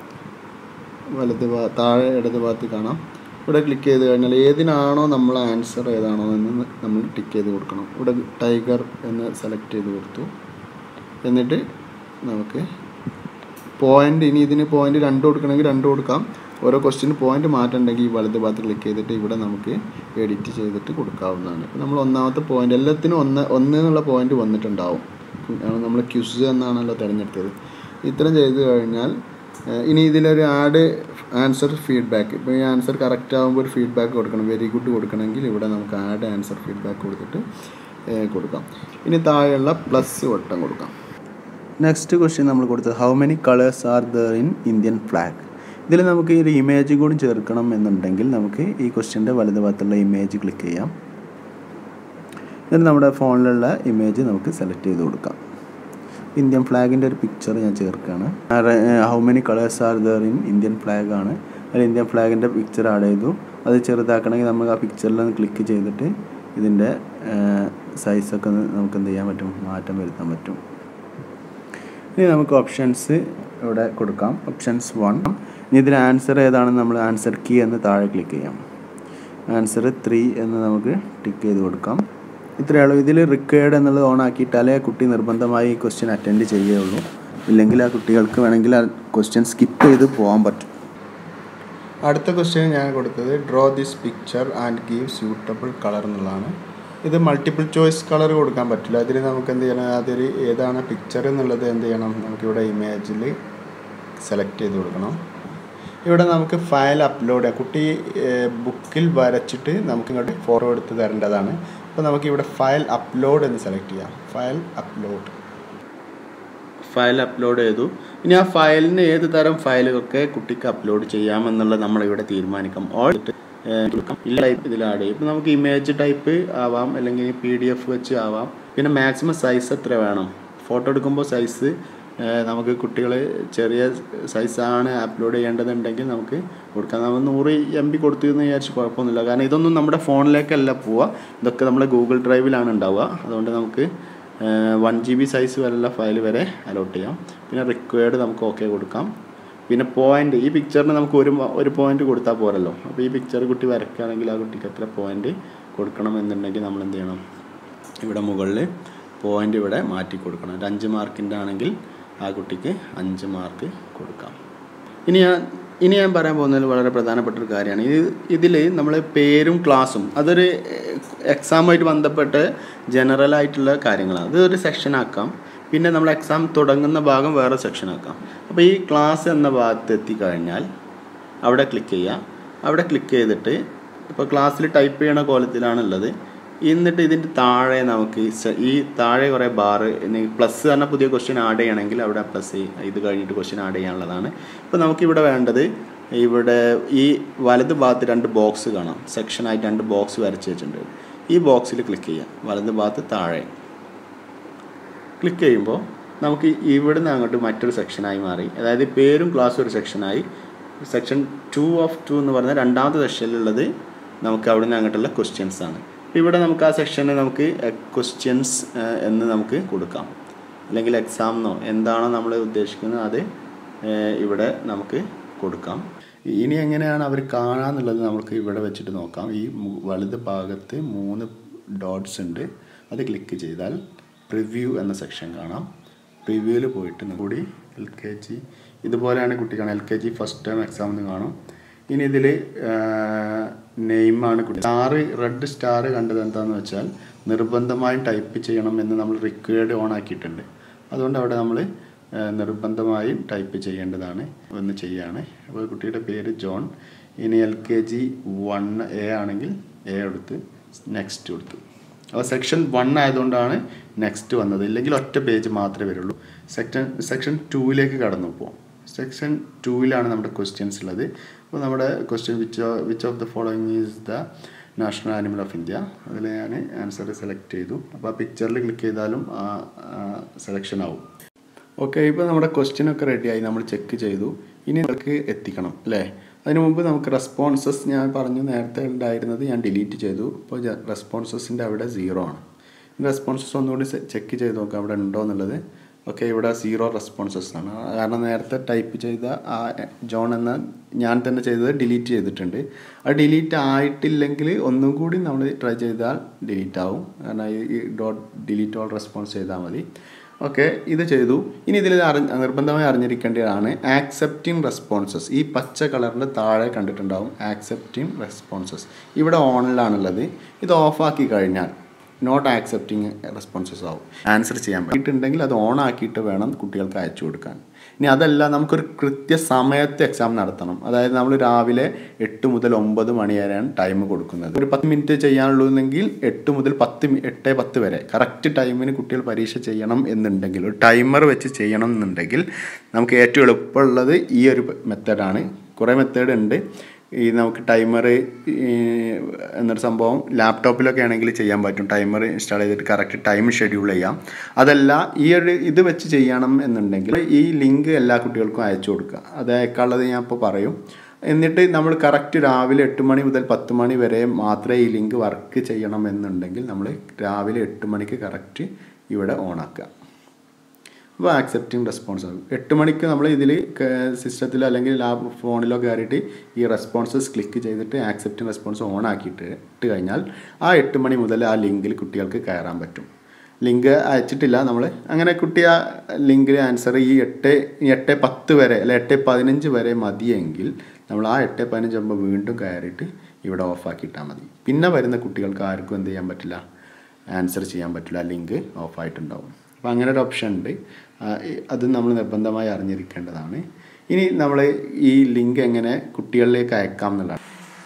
വലത് ഭാ താഴെ ഇടത് ഭാഗത്ത് കാണാം ഇവിടെ ക്ലിക്ക് ചെയ്ത് കഴിഞ്ഞാൽ ഏതിനാണോ നമ്മൾ ആൻസർ ഏതാണോ എന്ന് നമ്മൾ ടിക്ക് ചെയ്ത് കൊടുക്കണം ഇവിടെ ടൈഗർ എന്ന് സെലക്ട് ചെയ്ത് കൊടുത്തു എന്നിട്ട് നമുക്ക് പോയിന്റ് ഇനി ഇതിന് പോയിന്റ് രണ്ട് കൊടുക്കണമെങ്കിൽ രണ്ട് കൊടുക്കാം ഓരോ ക്വസ്റ്റിന് പോയിന്റ് മാറ്റണ്ടെങ്കിൽ ഈ വലത് ഭാഗത്ത് ക്ലിക്ക് ചെയ്തിട്ട് ഇവിടെ നമുക്ക് എഡിറ്റ് ചെയ്തിട്ട് കൊടുക്കാവുന്നതാണ് ഇപ്പം നമ്മൾ ഒന്നാമത്തെ പോയിന്റ് എല്ലാത്തിനും ഒന്ന് ഒന്ന് എന്നുള്ള പോയിന്റ് വന്നിട്ടുണ്ടാവും നമ്മൾ ക്യുസ് എന്നാണല്ലോ തിരഞ്ഞെടുത്തത് ഇത്രയും ചെയ്ത് കഴിഞ്ഞാൽ ഏഹ്, ഇനി ഇതിലൊരു ആഡ് ആൻസർ ഫീഡ്ബാക്ക് ഇപ്പോൾ ഈ ആൻസർ കറക്റ്റ് ആകുമ്പോൾ ഒരു ഫീഡ്ബാക്ക് കൊടുക്കണം വെരി ഗുഡ് കൊടുക്കണമെങ്കിൽ ഇവിടെ നമുക്ക് ആഡ് ആൻസർ ഫീഡ്ബാക്ക് കൊടുത്തിട്ട് ഏഹ്, കൊടുക്കാം ഇനി താഴെയുള്ള പ്ലസ് വട്ടം കൊടുക്കാം നെക്സ്റ്റ് ക്വസ്റ്റ്യൻ നമ്മൾ കൊടുത്തത് how many colours are there in Indian flag ഇതിൽ നമുക്ക് ഈ ഒരു ഇമേജ് കൂടി ചേർക്കണം എന്നുണ്ടെങ്കിൽ നമുക്ക് ഈ ക്വസ്റ്റ്യൻ്റെ വലത് ഭാഗത്തുള്ള ഇമേജ് ക്ലിക്ക് ചെയ്യാം എന്നിട്ട് നമ്മുടെ ഫോണിലുള്ള ഇമേജ് നമുക്ക് സെലക്ട് ചെയ്ത് കൊടുക്കാം ഇന്ത്യൻ ഫ്ലാഗിൻ്റെ ഒരു പിക്ചർ ഞാൻ ചേർക്കുകയാണ് how many colours are there in Indian flag ആണ് അതിൽ ഇന്ത്യൻ ഫ്ലാഗിൻ്റെ പിക്ചർ ആഡ് ചെയ്തു അത് ചെറുതാക്കണമെങ്കിൽ നമുക്ക് ആ പിക്ചറിൽ ഒന്ന് ക്ലിക്ക് ചെയ്തിട്ട് ഇതിൻ്റെ സൈസൊക്കെ ഒന്ന് നമുക്ക് എന്ത് ചെയ്യാൻ പറ്റും മാറ്റം വരുത്താൻ പറ്റും ഇനി നമുക്ക് ഓപ്ഷൻസ് ഇവിടെ കൊടുക്കാം ഓപ്ഷൻസ് വൺ ഇനി ഇതിന് ആൻസർ ഏതാണെന്ന് നമ്മൾ ആൻസർ കീ എന്ന് താഴെ ക്ലിക്ക് ചെയ്യാം ആൻസർ ത്രീ എന്ന് നമുക്ക് ടിക്ക് ചെയ്ത് കൊടുക്കാം ഇത്രയേ ഉള്ളൂ ഇതിൽ റിക്വയർഡ് എന്നുള്ളത് ഓൺ ആക്കിയിട്ടാലേ കുട്ടി നിർബന്ധമായി ഈ ക്വസ്റ്റ്യൻ അറ്റൻഡ് ചെയ്യുകയുള്ളൂ ഇല്ലെങ്കിൽ ആ കുട്ടികൾക്ക് വേണമെങ്കിൽ ആ ക്വസ്റ്റ്യൻ സ്കിപ്പ് ചെയ്ത് പോകാൻ പറ്റും അടുത്ത ക്വസ്റ്റ്യൻ ഞാൻ കൊടുത്തത് draw this picture and give suitable colour എന്നുള്ളതാണ് ഇത് മൾട്ടിപ്പിൾ ചോയ്സ് കളർ കൊടുക്കാൻ പറ്റില്ല അതിന് നമുക്ക് എന്ത് ചെയ്യണം അതൊരു ഏതാണ് പിക്ചർ എന്നുള്ളത് എന്ത് ചെയ്യണം നമുക്കിവിടെ ഇമേജിൽ സെലക്ട് ചെയ്ത് കൊടുക്കണം ഇവിടെ നമുക്ക് ഫയൽ അപ്ലോഡ് ചെയ്യാം കുട്ടി ബുക്കിൽ വരച്ചിട്ട് നമുക്ക് ഇങ്ങോട്ട് ഫോട്ടോ എടുത്ത് തരേണ്ടതാണ് അപ്പോൾ നമുക്ക് ഇവിടെ ഫയൽ അപ്ലോഡ് എന്ന് സെലക്ട് ചെയ്യാം ഫയൽ അപ്ലോഡ് ഫയൽ അപ്ലോഡ് ചെയ്തു ഇനി ആ ഫയലിന് ഏത് തരം ഫയലുകളൊക്കെ കുട്ടിക്ക് അപ്ലോഡ് ചെയ്യാമെന്നുള്ളത് നമ്മളിവിടെ തീരുമാനിക്കാം ഓൾ ഇല്ല ടൈപ്പ് ഇതിൽ ആഡ് ചെയ്യും ഇപ്പം നമുക്ക് ഇമേജ് ടൈപ്പ് ആവാം അല്ലെങ്കിൽ പി ഡി എഫ് വെച്ച് ആവാം പിന്നെ മാക്സിമം സൈസ് എത്ര വേണം ഫോട്ടോ എടുക്കുമ്പോൾ സൈസ് നമുക്ക് കുട്ടികൾ ചെറിയ സൈസാണ് അപ്ലോഡ് ചെയ്യേണ്ടതുണ്ടെങ്കിൽ നമുക്ക് കൊടുക്കാം നമ്മൾ നൂറ് എം ബി കൊടുത്തു എന്ന് വിചാരിച്ച് കുഴപ്പമൊന്നുമില്ല കാരണം ഇതൊന്നും നമ്മുടെ ഫോണിലേക്കല്ല പോവുക ഇതൊക്കെ നമ്മുടെ ഗൂഗിൾ ഡ്രൈവിലാണ് ഉണ്ടാവുക അതുകൊണ്ട് നമുക്ക് വൺ ജി ബി സൈസ് വരെയുള്ള ഫയൽ വരെ അലോട്ട് ചെയ്യാം പിന്നെ റിക്വയർഡ് നമുക്ക് ഓക്കെ കൊടുക്കാം പിന്നെ പോയിന്റ് ഈ പിക്ചറിന് നമുക്ക് ഒരു മ- ഒരു പോയിന്റ് കൊടുത്താൽ പോരല്ലോ അപ്പോൾ ഈ പിക്ചർ കുട്ടി വരയ്ക്കുകയാണെങ്കിൽ ആ കുട്ടിക്ക് എത്ര പോയിന്റ് കൊടുക്കണം എന്നുണ്ടെങ്കിൽ നമ്മൾ എന്ത് ചെയ്യണം ഇവിടെ മുകളിൽ പോയിന്റ് ഇവിടെ മാറ്റി കൊടുക്കണം ഒരു അഞ്ച് മാർക്കിൻ്റെ ആണെങ്കിൽ ആ കുട്ടിക്ക് അഞ്ച് മാർക്ക് കൊടുക്കാം ഇനി ഞാൻ ഇനി ഞാൻ പറയാൻ പോകുന്നതിൽ വളരെ പ്രധാനപ്പെട്ട ഒരു കാര്യമാണ് ഇത് ഇതിൽ നമ്മൾ പേരും ക്ലാസ്സും അതൊരു എക്സാമായിട്ട് ബന്ധപ്പെട്ട് ജനറൽ ആയിട്ടുള്ള കാര്യങ്ങളാണ് അതൊരു സെക്ഷൻ ആക്കാം പിന്നെ നമ്മൾ എക്സാം തുടങ്ങുന്ന ഭാഗം വേറെ സെക്ഷൻ ആക്കാം അപ്പോൾ ഈ ക്ലാസ് എന്ന ഭാഗത്ത് എത്തിക്കഴിഞ്ഞാൽ അവിടെ ക്ലിക്ക് ചെയ്യുക അവിടെ ക്ലിക്ക് ചെയ്തിട്ട് ഇപ്പോൾ ക്ലാസ്സിൽ ടൈപ്പ് ചെയ്യണ കോലത്തിലാണുള്ളത് എന്നിട്ട് ഇതിൻ്റെ താഴെ നമുക്ക് ഈ സെ- ഈ താഴെ കുറേ ബാറ് പ്ലസ് പറഞ്ഞ പുതിയ ക്വസ്റ്റ്യൻ ആഡ് ചെയ്യണമെങ്കിൽ അവിടെ പ്ലസ് ഇത് കഴിഞ്ഞിട്ട് ക്വസ്റ്റ്യൻ ആഡ് ചെയ്യാനുള്ളതാണ് ഇപ്പോൾ നമുക്കിവിടെ വേണ്ടത് ഇവിടെ ഈ വലത് ഭാഗത്ത് രണ്ട് ബോക്സ് കാണാം സെക്ഷനായിട്ട് രണ്ട് ബോക്സ് വരച്ച് വെച്ചിട്ടുണ്ട് ഈ ബോക്സിൽ ക്ലിക്ക് ചെയ്യാം വലത് ഭാഗത്ത് താഴെ ക്ലിക്ക് ചെയ്യുമ്പോൾ നമുക്ക് ഇവിടെ നിന്ന് അങ്ങോട്ട് മറ്റൊരു സെക്ഷനായി മാറി അതായത് പേരും ക്ലാസ്സും ഒരു സെക്ഷനായി സെക്ഷൻ ടു ഓഫ് ടു എന്ന് പറഞ്ഞ രണ്ടാമത്തെ സെക്ഷനിലുള്ളത് നമുക്ക് അവിടെ നിന്ന് അങ്ങോട്ടുള്ള ക്വസ്റ്റ്യൻസ് ആണ് ഇവിടെ നമുക്ക് ആ സെക്ഷനിൽ നമുക്ക് ക്വസ്റ്റ്യൻസ് എന്ന് നമുക്ക് കൊടുക്കാം അല്ലെങ്കിൽ എക്സാം എന്നോ എന്താണോ നമ്മൾ ഉദ്ദേശിക്കുന്നത് അത് ഏഹ്, ഇവിടെ നമുക്ക് കൊടുക്കാം ഇനി എങ്ങനെയാണ് അവർ കാണാന്നുള്ളത് നമുക്ക് ഇവിടെ വെച്ചിട്ട് നോക്കാം ഈ മു- വലത് ഭാഗത്ത് മൂന്ന് ഡോട്ട്സ് ഉണ്ട് അത് ക്ലിക്ക് ചെയ്താൽ പ്രിവ്യൂ എന്ന സെക്ഷൻ കാണാം പ്രിവ്യൂവിൽ പോയിട്ട് കൂടി എൽ കെ ജി ഇതുപോലെയാണ് കുട്ടി കാണാം L K G first time exam എന്ന് കാണും ഇനി ഇതിൽ നെയിമാണ് കുട്ടി സ്റ്റാറ് റെഡ് സ്റ്റാർ കണ്ടത് എന്താണെന്ന് വെച്ചാൽ നിർബന്ധമായും ടൈപ്പ് ചെയ്യണം എന്ന് നമ്മൾ റിക്വയർഡ് ഓൺ ആക്കിയിട്ടുണ്ട് അതുകൊണ്ട് അവിടെ നമ്മൾ നിർബന്ധമായും ടൈപ്പ് ചെയ്യേണ്ടതാണ് ഒന്ന് ചെയ്യാണ് അപ്പോൾ കുട്ടിയുടെ പേര് ജോൺ ഇനി L K G one A ആണെങ്കിൽ എ എടുത്ത് നെക്സ്റ്റ് കൊടുത്തു അപ്പോൾ സെക്ഷൻ വൺ ആയതുകൊണ്ടാണ് നെക്സ്റ്റ് വന്നത് ഇല്ലെങ്കിൽ ഒറ്റ പേജ് മാത്രമേ വരുള്ളൂ സെക്ഷൻ സെക്ഷൻ ടൂവിലേക്ക് കടന്നു പോകും സെക്ഷൻ ടൂവിലാണ് നമ്മുടെ ക്വസ്റ്റ്യൻസ് ഉള്ളത് അപ്പോൾ നമ്മുടെ question which which of the following is the national animal of India അതിൽ ഞാൻ ആൻസർ സെലക്ട് ചെയ്തു അപ്പോൾ ആ പിക്ചറിൽ ക്ലിക്ക് ചെയ്താലും സെലക്ഷൻ ആവും ഓക്കെ ഇപ്പോൾ നമ്മുടെ ക്വസ്റ്റ്യൻ ഒക്കെ റെഡിയായി നമ്മൾ ചെക്ക് ചെയ്തു ഇനി നിങ്ങൾക്ക് എത്തിക്കണം അല്ലേ അതിനു മുമ്പ് നമുക്ക് റെസ്പോൺസസ് ഞാൻ പറഞ്ഞു നേരത്തെ ഉണ്ടായിരുന്നത് ഞാൻ ഡിലീറ്റ് ചെയ്തു ഇപ്പോൾ റെസ്പോൺസസിൻ്റെ അവിടെ സീറോ ആണ് റെസ്പോൺസസ് ഒന്നുകൂടി ചെക്ക് ചെയ്ത് നോക്കാം അവിടെ ഉണ്ടോ എന്നുള്ളത് ഓക്കെ ഇവിടെ സീറോ റെസ്പോൺസസ് ആണ് കാരണം നേരത്തെ ടൈപ്പ് ചെയ്ത ആ ജോൺ എന്ന ഞാൻ തന്നെ ചെയ്തത് ഡിലീറ്റ് ചെയ്തിട്ടുണ്ട് അത് ഡിലീറ്റ് ആയിട്ടില്ലെങ്കിൽ ഒന്നും കൂടി നമ്മൾ ട്രൈ ചെയ്താൽ ഡിലീറ്റ് ആവും കാരണം ഈ ഡോട്ട് ഡിലീറ്റ് ഓൾ റെസ്പോൺസ് ചെയ്താൽ മതി ഓക്കെ ഇത് ചെയ്തു ഇനി ഇതിൽ അറി നിർബന്ധമായി അറിഞ്ഞിരിക്കേണ്ടതാണ് ആക്സെപ്റ്റിംഗ് റെസ്പോൺസസ് ഈ പച്ച കളറിൻ്റെ താഴെ കണ്ടിട്ടുണ്ടാവും ആക്സെപ്റ്റിംഗ് റെസ്പോൺസസ് ഇവിടെ ഓണിലാണുള്ളത് ഇത് ഓഫാക്കി കഴിഞ്ഞാൽ നോട്ട് ആക്സെപ്റ്റിംഗ് റെസ്പോൺസസ് ആവും ആൻസർ ചെയ്യാൻ പറ്റിയിട്ടുണ്ടെങ്കിൽ അത് ഓൺ ആക്കിയിട്ട് വേണം കുട്ടികൾക്ക് അയച്ചു കൊടുക്കാൻ ഇനി അതല്ല നമുക്കൊരു കൃത്യസമയത്ത് എക്സാം നടത്തണം അതായത് നമ്മൾ രാവിലെ എട്ട് മുതൽ ഒമ്പത് മണി വരെയാണ് ടൈം കൊടുക്കുന്നത് ഒരു പത്ത് മിനിറ്റ് ചെയ്യാനുള്ളൂന്നെങ്കിൽ എട്ട് മുതൽ പത്ത് മി- എട്ട് പത്ത് വരെ കറക്റ്റ് ടൈമിന് കുട്ടികൾ പരീക്ഷ ചെയ്യണം എന്നുണ്ടെങ്കിൽ ഒരു ടൈമർ വെച്ച് ചെയ്യണം എന്നുണ്ടെങ്കിൽ നമുക്ക് ഏറ്റവും എളുപ്പമുള്ളത് ഈ ഒരു മെത്തേഡാണ് കുറേ മെത്തേഡ് ഉണ്ട് ഈ നമുക്ക് ടൈമർ എന്നൊരു സംഭവം ലാപ്ടോപ്പിലൊക്കെ ആണെങ്കിൽ ചെയ്യാൻ പറ്റും ടൈമർ ഇൻസ്റ്റാൾ ചെയ്തിട്ട് കറക്റ്റ് ടൈം ഷെഡ്യൂൾ ചെയ്യാം അതല്ല ഈ ഒരു ഇത് വെച്ച് ചെയ്യണം എന്നുണ്ടെങ്കിൽ ഈ ലിങ്ക് എല്ലാ കുട്ടികൾക്കും അയച്ചു കൊടുക്കുക അത് അയക്കാനുള്ളത് ഞാൻ ഇപ്പോൾ പറയും എന്നിട്ട് നമ്മൾ കറക്റ്റ് രാവിലെ എട്ട് മണി മുതൽ പത്ത് മണി വരെ മാത്രമേ ഈ ലിങ്ക് വർക്ക് ചെയ്യണം എന്നുണ്ടെങ്കിൽ നമ്മൾ രാവിലെ എട്ട് മണിക്ക് കറക്റ്റ് ഇവിടെ ഓണാക്കുക അപ്പോൾ ആക്സെപ്റ്റിംഗ് റെസ്പോൺസ് ആകും എട്ട് മണിക്ക് നമ്മൾ ഇതിൽ സിസ്റ്റത്തിലോ അല്ലെങ്കിൽ ലാബ് ഫോണിലോ കയറിയിട്ട് ഈ റെസ്പോൺസസ് ക്ലിക്ക് ചെയ്തിട്ട് ആക്സെപ്റ്റിംഗ് റെസ്പോൺസ് ഓൺ ആക്കിയിട്ട് ഇട്ട് കഴിഞ്ഞാൽ ആ എട്ട് മണി മുതൽ ആ ലിങ്കിൽ കുട്ടികൾക്ക് കയറാൻ പറ്റും ലിങ്ക് അയച്ചിട്ടില്ല നമ്മൾ അങ്ങനെ കുട്ടി ആ ലിങ്കിൽ ആൻസർ ഈ എട്ട് ഈ എട്ട് പത്ത് വരെ അല്ലെ എട്ട് പതിനഞ്ച് വരെ മതിയെങ്കിൽ നമ്മൾ ആ എട്ട് പതിനഞ്ച് ആകുമ്പോൾ വീണ്ടും കയറിയിട്ട് ഇവിടെ ഓഫാക്കിയിട്ടാൽ മതി പിന്നെ വരുന്ന കുട്ടികൾക്ക് ആർക്കും എന്ത് ചെയ്യാൻ പറ്റില്ല ആൻസർ ചെയ്യാൻ പറ്റില്ല ലിങ്ക് ഓഫായിട്ടുണ്ടാവും അപ്പോൾ അങ്ങനെ ഒരു ഓപ്ഷൻ ഉണ്ട് ആ, ഈ- അത് നമ്മൾ നിർബന്ധമായി അറിഞ്ഞിരിക്കേണ്ടതാണ് ഇനി നമ്മൾ ഈ ലിങ്ക് എങ്ങനെ കുട്ടികളിലേക്ക് അയക്കാം എന്നുള്ളതാണ്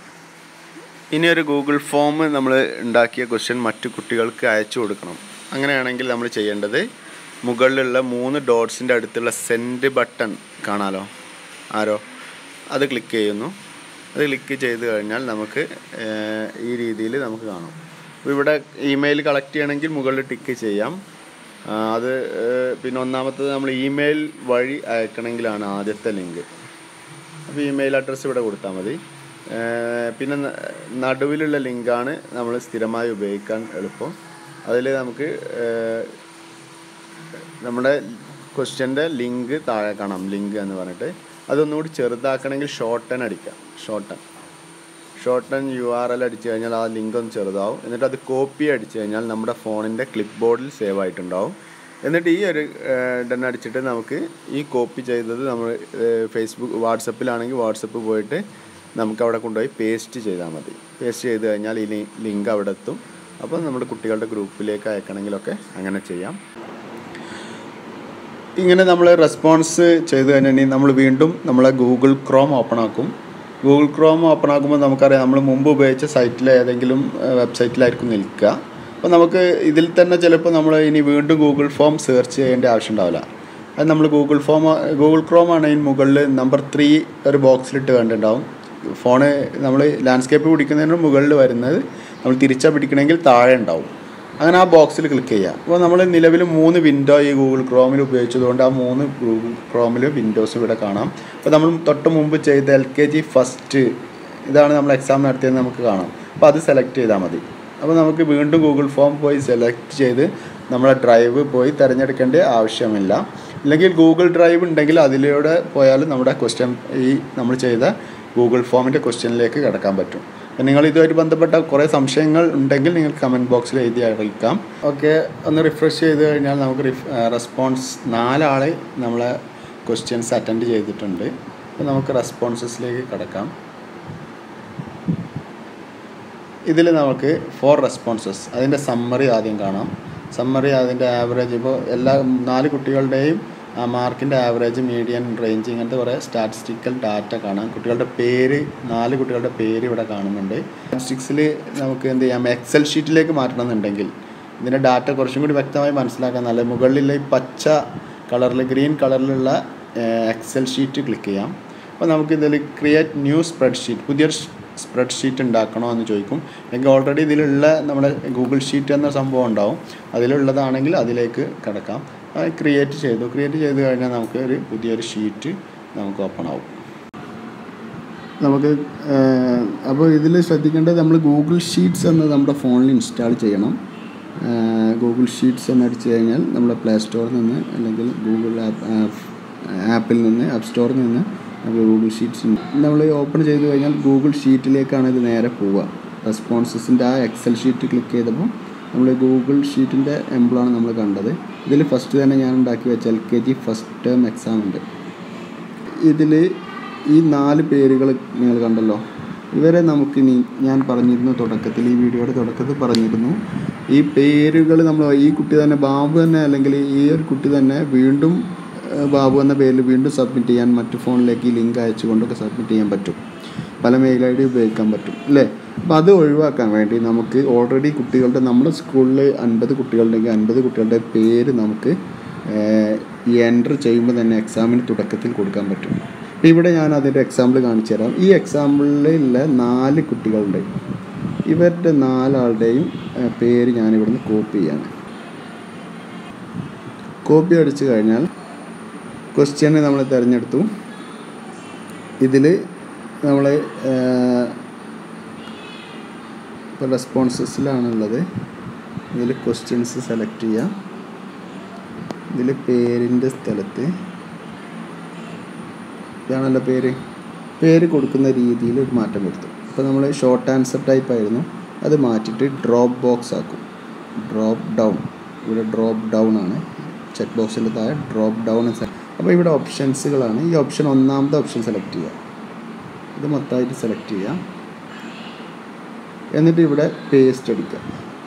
ഇനി ഒരു ഗൂഗിൾ ഫോം നമ്മൾ ഉണ്ടാക്കിയ ക്വസ്റ്റ്യൻ മറ്റു കുട്ടികൾക്ക് അയച്ചു കൊടുക്കണം അങ്ങനെയാണെങ്കിൽ നമ്മൾ ചെയ്യേണ്ടത് മുകളിലുള്ള മൂന്ന് ഡോട്ട്സിൻ്റെ അടുത്തുള്ള സെൻഡ് ബട്ടൺ കാണാലോ ആരോ അത് ക്ലിക്ക് ചെയ്യുന്നു അത് ക്ലിക്ക് ചെയ്ത് കഴിഞ്ഞാൽ നമുക്ക് ഏഹ്, ഈ രീതിയിൽ നമുക്ക് കാണാം അപ്പോൾ ഇവിടെ ഇമെയിൽ കളക്ട് ചെയ്യണമെങ്കിൽ മുകളിൽ ടിക്ക് ചെയ്യാം ആ, അത് ഏഹ്, പിന്നെ ഒന്നാമത്തത് നമ്മൾ ഇമെയിൽ വഴി അയക്കണമെങ്കിലാണ് ആദ്യത്തെ ലിങ്ക് അപ്പോൾ ഇമെയിൽ അഡ്രസ്സ് ഇവിടെ കൊടുത്താൽ മതി ഏഹ് പിന്നെ ന- നടുവിലുള്ള ലിങ്കാണ് നമ്മൾ സ്ഥിരമായി ഉപയോഗിക്കാൻ എളുപ്പം അതിൽ നമുക്ക് ഏഹ് നമ്മുടെ ക്വസ്റ്റ്യൻ്റെ ലിങ്ക് താഴെ കാണാം ലിങ്ക് എന്ന് പറഞ്ഞിട്ട് അതൊന്നുകൂടി ചെറുതാക്കണമെങ്കിൽ ഷോർട്ടൻ അടിക്കാം shorten shorten U R L അടിച്ചു കഴിഞ്ഞാൽ ആ ലിങ്ക് ഒന്ന് ചെറുതാവും എന്നിട്ട് അത് കോപ്പി അടിച്ചു കഴിഞ്ഞാൽ നമ്മുടെ ഫോണിൻ്റെ ക്ലിപ്പ് ബോർഡിൽ സേവ് ആയിട്ടുണ്ടാവും എന്നിട്ട് ഈ ഒരു ഡൺ അടിച്ചിട്ട് നമുക്ക് ഈ കോപ്പി ചെയ്തത് നമ്മൾ ഫേസ്ബുക്ക് വാട്സപ്പിലാണെങ്കിൽ വാട്സപ്പ് പോയിട്ട് നമുക്ക് അവിടെ കൊണ്ടുപോയി പേസ്റ്റ് ചെയ്താൽ മതി പേസ്റ്റ് ചെയ്ത് കഴിഞ്ഞാൽ ഈ ലിങ്ക് അവിടെ എത്തും അപ്പോൾ നമ്മുടെ കുട്ടികളുടെ ഗ്രൂപ്പിലേക്ക് അയക്കണമെങ്കിലൊക്കെ അങ്ങനെ ചെയ്യാം ഇങ്ങനെ നമ്മൾ റെസ്പോൺസ് ചെയ്ത് കഴിഞ്ഞിട്ടുണ്ടെങ്കിൽ നമ്മൾ വീണ്ടും നമ്മളെ ഗൂഗിൾ ക്രോം ഓപ്പൺ ആക്കും ഗൂഗിൾ ക്രോം ഓപ്പൺ ആക്കുമ്പോൾ നമുക്കറിയാം നമ്മൾ മുമ്പ് ഉപയോഗിച്ച സൈറ്റിൽ ഏതെങ്കിലും വെബ്സൈറ്റിലായിരിക്കും നിൽക്കുക അപ്പോൾ നമുക്ക് ഇതിൽ തന്നെ ചിലപ്പോൾ നമ്മൾ ഇനി വീണ്ടും ഗൂഗിൾ ഫോം സെർച്ച് ചെയ്യേണ്ട ആവശ്യം ഉണ്ടാവില്ല അത് നമ്മൾ ഗൂഗിൾ ഫോം ഗൂഗിൾ ക്രോം ആണ് ഇതിന് മുകളിൽ നമ്പർ ത്രീ ഒരു ബോക്സിലിട്ട് കണ്ടിട്ടുണ്ടാവും ഫോണ് നമ്മൾ ലാൻഡ്സ്കേപ്പ് പിടിക്കുന്നതിന് മുകളിൽ വരുന്നത് നമ്മൾ തിരിച്ചാൽ പിടിക്കണമെങ്കിൽ താഴെ ഉണ്ടാവും അങ്ങനെ ആ ബോക്സിൽ ക്ലിക്ക് ചെയ്യുക അപ്പോൾ നമ്മൾ നിലവിൽ മൂന്ന് വിൻഡോ ഈ ഗൂഗിൾ ക്രോമിൽ ഉപയോഗിച്ചതുകൊണ്ട് ആ മൂന്ന് ഗൂഗിൾ ക്രോമിൽ വിൻഡോസ് ഇവിടെ കാണാം അപ്പോൾ നമ്മൾ തൊട്ട് മുമ്പ് ചെയ്ത എൽ കെ ജി ഫസ്റ്റ് ഇതാണ് നമ്മൾ എക്സാം നടത്തിയത് നമുക്ക് കാണാം അപ്പോൾ അത് സെലക്ട് ചെയ്താൽ മതി അപ്പോൾ നമുക്ക് വീണ്ടും ഗൂഗിൾ ഫോം പോയി സെലക്ട് ചെയ്ത് നമ്മളെ ഡ്രൈവ് പോയി തിരഞ്ഞെടുക്കേണ്ട ആവശ്യമില്ല ഇല്ലെങ്കിൽ ഗൂഗിൾ ഡ്രൈവ് ഉണ്ടെങ്കിൽ അതിലൂടെ പോയാൽ നമ്മുടെ ക്വസ്റ്റ്യൻ ഈ നമ്മൾ ചെയ്ത ഗൂഗിൾ ഫോമിൻ്റെ ക്വസ്റ്റ്യനിലേക്ക് കിടക്കാൻ പറ്റും അപ്പോൾ നിങ്ങൾ ഇതുമായിട്ട് ബന്ധപ്പെട്ട കുറേ സംശയങ്ങൾ ഉണ്ടെങ്കിൽ നിങ്ങൾ കമൻറ്റ് ബോക്സിൽ എഴുതി അറിയിക്കാം ഓക്കെ ഒന്ന് റിഫ്രഷ് ചെയ്ത് കഴിഞ്ഞാൽ നമുക്ക് റിഫ് റെസ്പോൺസ് നാലാളെ നമ്മളെ ക്വസ്റ്റ്യൻസ് അറ്റൻഡ് ചെയ്തിട്ടുണ്ട് അപ്പോൾ നമുക്ക് റെസ്പോൺസസിലേക്ക് കിടക്കാം ഇതിൽ നമുക്ക് ഫോർ റെസ്പോൺസസ് അതിൻ്റെ സമ്മറി ആദ്യം കാണാം സമ്മറി അതിൻ്റെ ആവറേജ് ഇപ്പോൾ എല്ലാ നാല് കുട്ടികളുടെയും ആ മാർക്കിൻ്റെ ആവറേജ് മീഡിയൻ റേഞ്ച് ഇങ്ങനത്തെ കുറേ സ്റ്റാറ്റിസ്റ്റിക്കൽ ഡാറ്റ കാണാം കുട്ടികളുടെ പേര് നാല് കുട്ടികളുടെ പേര് ഇവിടെ കാണുന്നുണ്ട് സ്റ്റാറ്റിസ്റ്റിക്സിൽ നമുക്ക് എന്ത് ചെയ്യാം എക്സൽ ഷീറ്റിലേക്ക് മാറ്റണമെന്നുണ്ടെങ്കിൽ ഇതിൻ്റെ ഡാറ്റ കുറച്ചും കൂടി വ്യക്തമായി മനസ്സിലാക്കാൻ നല്ല മുകളിലുള്ള ഈ പച്ച കളറിൽ ഗ്രീൻ കളറിലുള്ള എക്സൽ ഷീറ്റ് ക്ലിക്ക് ചെയ്യാം അപ്പോൾ നമുക്ക് ഇതിൽ ക്രിയേറ്റ് ന്യൂ സ്പ്രെഡ്ഷീറ്റ് പുതിയൊരു സ്പ്രെഡ് ഷീറ്റ് ഉണ്ടാക്കണോ എന്ന് ചോദിക്കും അല്ലെങ്കിൽ ഓൾറെഡി ഇതിലുള്ള നമ്മുടെ ഗൂഗിൾ ഷീറ്റ് എന്ന സംഭവം ഉണ്ടാവും അതിലുള്ളതാണെങ്കിൽ അതിലേക്ക് കിടക്കാം അത് ക്രിയേറ്റ് ചെയ്തു ക്രിയേറ്റ് ചെയ്ത് കഴിഞ്ഞാൽ നമുക്ക് ഒരു പുതിയൊരു ഷീറ്റ് നമുക്ക് ഓപ്പൺ ആവും നമുക്ക് അപ്പോൾ ഇതിൽ ശ്രദ്ധിക്കേണ്ടത് നമ്മൾ ഗൂഗിൾ ഷീറ്റ്സ് എന്ന് നമ്മുടെ ഫോണിൽ ഇൻസ്റ്റാൾ ചെയ്യണം ഗൂഗിൾ ഷീറ്റ്സ് എന്ന് അടിച്ചു കഴിഞ്ഞാൽ നമ്മുടെ പ്ലേ സ്റ്റോറിൽ നിന്ന് അല്ലെങ്കിൽ ഗൂഗിൾ ആപ്പ് ആപ്പിൽ നിന്ന് ആപ്പ് സ്റ്റോറിൽ നിന്ന് നമുക്ക് ഗൂഗിൾ ഷീറ്റ്സ് നമ്മൾ ഓപ്പൺ ചെയ്ത് കഴിഞ്ഞാൽ ഗൂഗിൾ ഷീറ്റിലേക്കാണ് ഇത് നേരെ പോവുക റെസ്പോൺസസിൻ്റെ ആ എക്സൽ ഷീറ്റ് ക്ലിക്ക് ചെയ്തപ്പോൾ നമ്മൾ ഗൂഗിൾ ഷീറ്റിൻ്റെ എംബ്ലമാണ് നമ്മൾ കണ്ടത് ഇതിൽ ഫസ്റ്റ് തന്നെ ഞാൻ ഉണ്ടാക്കി വെച്ച L K G first term exam ഉണ്ട് ഇതിൽ ഈ നാല് പേരുകൾ നിങ്ങൾ കണ്ടല്ലോ ഇവരെ നമുക്കിനി ഞാൻ പറഞ്ഞിരുന്നു തുടക്കത്തിൽ ഈ വീഡിയോയുടെ തുടക്കത്തിൽ പറഞ്ഞിരുന്നു ഈ പേരുകൾ നമ്മൾ ഈ കുട്ടി തന്നെ ബാബു തന്നെ അല്ലെങ്കിൽ ഈ ഒരു കുട്ടി തന്നെ വീണ്ടും ഏഹ്, ബാബു എന്ന പേരിൽ വീണ്ടും സബ്മിറ്റ് ചെയ്യാൻ മറ്റു ഫോണിലേക്ക് ഈ ലിങ്ക് അയച്ചുകൊണ്ടൊക്കെ സബ്മിറ്റ് ചെയ്യാൻ പറ്റും പല മെയിൽ ഐ ഡി ഉപയോഗിക്കാൻ പറ്റും അല്ലേ അപ്പം അത് ഒഴിവാക്കാൻ വേണ്ടി നമുക്ക് ഓൾറെഡി കുട്ടികളുടെ നമ്മുടെ സ്കൂളിൽ അൻപത് കുട്ടികളുണ്ടെങ്കിൽ അൻപത് കുട്ടികളുടെ പേര് നമുക്ക് എൻറ്റർ ചെയ്യുമ്പോൾ തന്നെ എക്സാമിന് തുടക്കത്തിൽ കൊടുക്കാൻ പറ്റും ഇപ്പം ഇവിടെ ഞാൻ അതിൻ്റെ എക്സാമ്പിൾ കാണിച്ചു തരാം ഈ എക്സാമ്പിളിലുള്ള നാല് കുട്ടികളുണ്ട് ഇവരുടെ നാലാളുടെയും ഏഹ്, പേര് ഞാൻ ഇവിടുന്ന് കോപ്പി ചെയ്യാണ് കോപ്പി അടിച്ചു കഴിഞ്ഞാൽ ക്വസ്റ്റ്യന് നമ്മൾ തിരഞ്ഞെടുത്തു ഇതിൽ നമ്മൾ ഇപ്പോൾ റെസ്പോൺസസിലാണുള്ളത് ഇതിൽ ക്വസ്റ്റ്യൻസ് സെലക്ട് ചെയ്യാം ഇതിൽ പേരിൻ്റെ സ്ഥലത്ത് ഇതാണല്ലോ പേര് പേര് കൊടുക്കുന്ന രീതിയിൽ ഒരു മാറ്റം വരുത്തും ഇപ്പോൾ നമ്മൾ ഷോർട്ട് ആൻസർ ടൈപ്പ് ആയിരുന്നു അത് മാറ്റിയിട്ട് ഡ്രോപ്പ് ബോക്സ് ആക്കും ഡ്രോപ്പ് ഡൗൺ ഇവിടെ ഡ്രോപ്പ് ഡൗൺ ആണ് ചെക്ക് ബോക്സിൻ്റെ താഴെ ഡ്രോപ്പ് ഡൗൺ അപ്പോൾ ഇവിടെ ഓപ്ഷൻസുകളാണ് ഈ ഓപ്ഷൻ ഒന്നാമത്തെ ഓപ്ഷൻ സെലക്ട് ചെയ്യുക ഇത് മൊത്തമായിട്ട് സെലക്ട് ചെയ്യാം എന്നിട്ട് ഇവിടെ പേസ്റ്റ് അടിക്കുക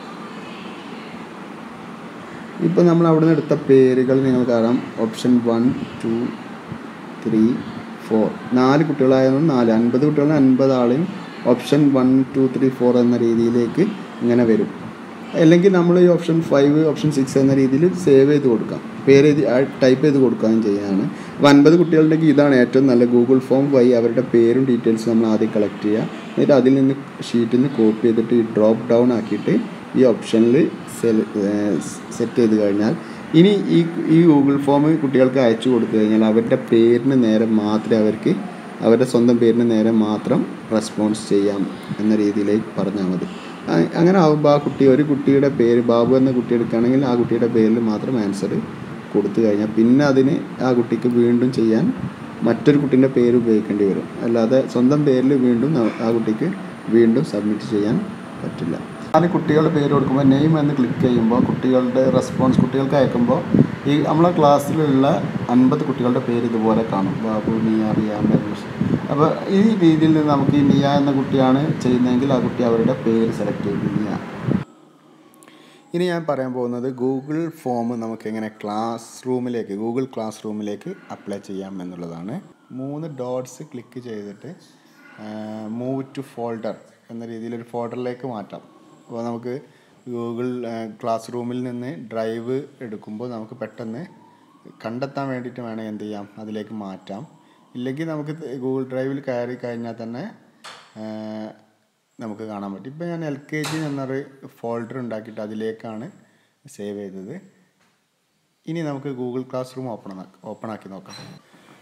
ഇപ്പോൾ നമ്മൾ അവിടെ നിന്ന് എടുത്ത പേരുകൾ നിങ്ങൾ കാണാം option one two three four നാല് കുട്ടികളായതുകൊണ്ട് നാല് അൻപത് കുട്ടികളും അൻപത് ആളെയും option one two three four എന്ന രീതിയിലേക്ക് ഇങ്ങനെ വരും അല്ലെങ്കിൽ നമ്മൾ ഈ ഓപ്ഷൻ ഫൈവ് ഓപ്ഷൻ സിക്സ് എന്ന രീതിയിൽ സേവ് ചെയ്ത് കൊടുക്കാം പേര് ടൈപ്പ് ചെയ്ത് കൊടുക്കുകയും ചെയ്യാനാണ് അപ്പോൾ അൻപത് കുട്ടികളുണ്ടെങ്കിൽ ഇതാണ് ഏറ്റവും നല്ല ഗൂഗിൾ ഫോം വഴി അവരുടെ പേരും ഡീറ്റെയിൽസും നമ്മൾ ആദ്യം കളക്ട് ചെയ്യുക എന്നിട്ട് അതിൽ നിന്ന് ഷീറ്റിൽ നിന്ന് കോപ്പി ചെയ്തിട്ട് ഈ ഡ്രോപ്പ് ഡൗൺ ആക്കിയിട്ട് ഈ ഓപ്ഷനിൽ സെറ്റ് ചെയ്ത് കഴിഞ്ഞാൽ ഇനി ഈ ഈ ഗൂഗിൾ ഫോം കുട്ടികൾക്ക് അയച്ചു കൊടുത്തു കഴിഞ്ഞാൽ അവരുടെ പേരിന് നേരെ മാത്രമേ അവർക്ക് അവരുടെ സ്വന്തം പേരിന് നേരെ മാത്രം റെസ്പോൺസ് ചെയ്യാം എന്ന രീതിയിലേക്ക് പറഞ്ഞാൽ മതി അ- അങ്ങനെ ആകുമ്പോൾ ആ കുട്ടി ഒരു കുട്ടിയുടെ പേര് ബാബു എന്ന കുട്ടി എടുക്കുകയാണെങ്കിൽ ആ കുട്ടിയുടെ പേരിൽ മാത്രം ആൻസർ കൊടുത്തു കഴിഞ്ഞാൽ പിന്നെ അതിന് ആ കുട്ടിക്ക് വീണ്ടും ചെയ്യാൻ മറ്റൊരു കുട്ടീൻ്റെ പേര് ഉപയോഗിക്കേണ്ടി വരും അല്ലാതെ സ്വന്തം പേരിൽ വീണ്ടും ന- ആ കുട്ടിക്ക് വീണ്ടും സബ്മിറ്റ് ചെയ്യാൻ പറ്റില്ല നാല് കുട്ടികളുടെ പേര് കൊടുക്കുമ്പോൾ നെയിം എന്ന് ക്ലിക്ക് ചെയ്യുമ്പോൾ കുട്ടികളുടെ റെസ്പോൺസ് കുട്ടികൾക്ക് അയക്കുമ്പോൾ ഈ നമ്മളെ ക്ലാസ്സിലുള്ള അൻപത് കുട്ടികളുടെ പേര് ഇതുപോലെ കാണും ബാബു നിയ റിയ മെർമിഷ് അപ്പോൾ ഈ രീതിയിൽ നമുക്ക് ഈ നിയ എന്ന കുട്ടിയാണ് ചെയ്യുന്നതെങ്കിൽ ആ കുട്ടി അവരുടെ പേര് സെലക്ട് ചെയ്യും നിയ ഇനി ഞാൻ പറയാൻ പോകുന്നത് ഗൂഗിൾ ഫോം നമുക്ക് എങ്ങനെ ക്ലാസ് റൂമിലേക്ക് ഗൂഗിൾ ക്ലാസ് റൂമിലേക്ക് അപ്ലൈ ചെയ്യാം എന്നുള്ളതാണ് മൂന്ന് ഡോട്ട്സ് ക്ലിക്ക് ചെയ്തിട്ട് മൂവ് ടു ഫോൾഡർ എന്ന രീതിയിൽ ഒരു ഫോൾഡറിലേക്ക് മാറ്റാം അപ്പോൾ നമുക്ക് ഗൂഗിൾ ക്ലാസ് റൂമിൽ നിന്ന് ഡ്രൈവ് എടുക്കുമ്പോൾ നമുക്ക് പെട്ടെന്ന് കണ്ടെത്താൻ വേണ്ടിയിട്ട് വേണമെങ്കിൽ എന്ത് ചെയ്യാം അതിലേക്ക് മാറ്റാം ഇല്ലെങ്കിൽ നമുക്ക് ഗൂഗിൾ ഡ്രൈവിൽ കയറി കഴിഞ്ഞാൽ തന്നെ ആ, നമുക്ക് കാണാൻ പറ്റും ഇപ്പോൾ ഞാൻ എൽ കെ ജി എന്നൊരു ഫോൾഡർ ഉണ്ടാക്കിയിട്ട് അതിലേക്കാണ് സേവ് ചെയ്തത് ഇനി നമുക്ക് Google classroom open open ആക്കി നോക്കാം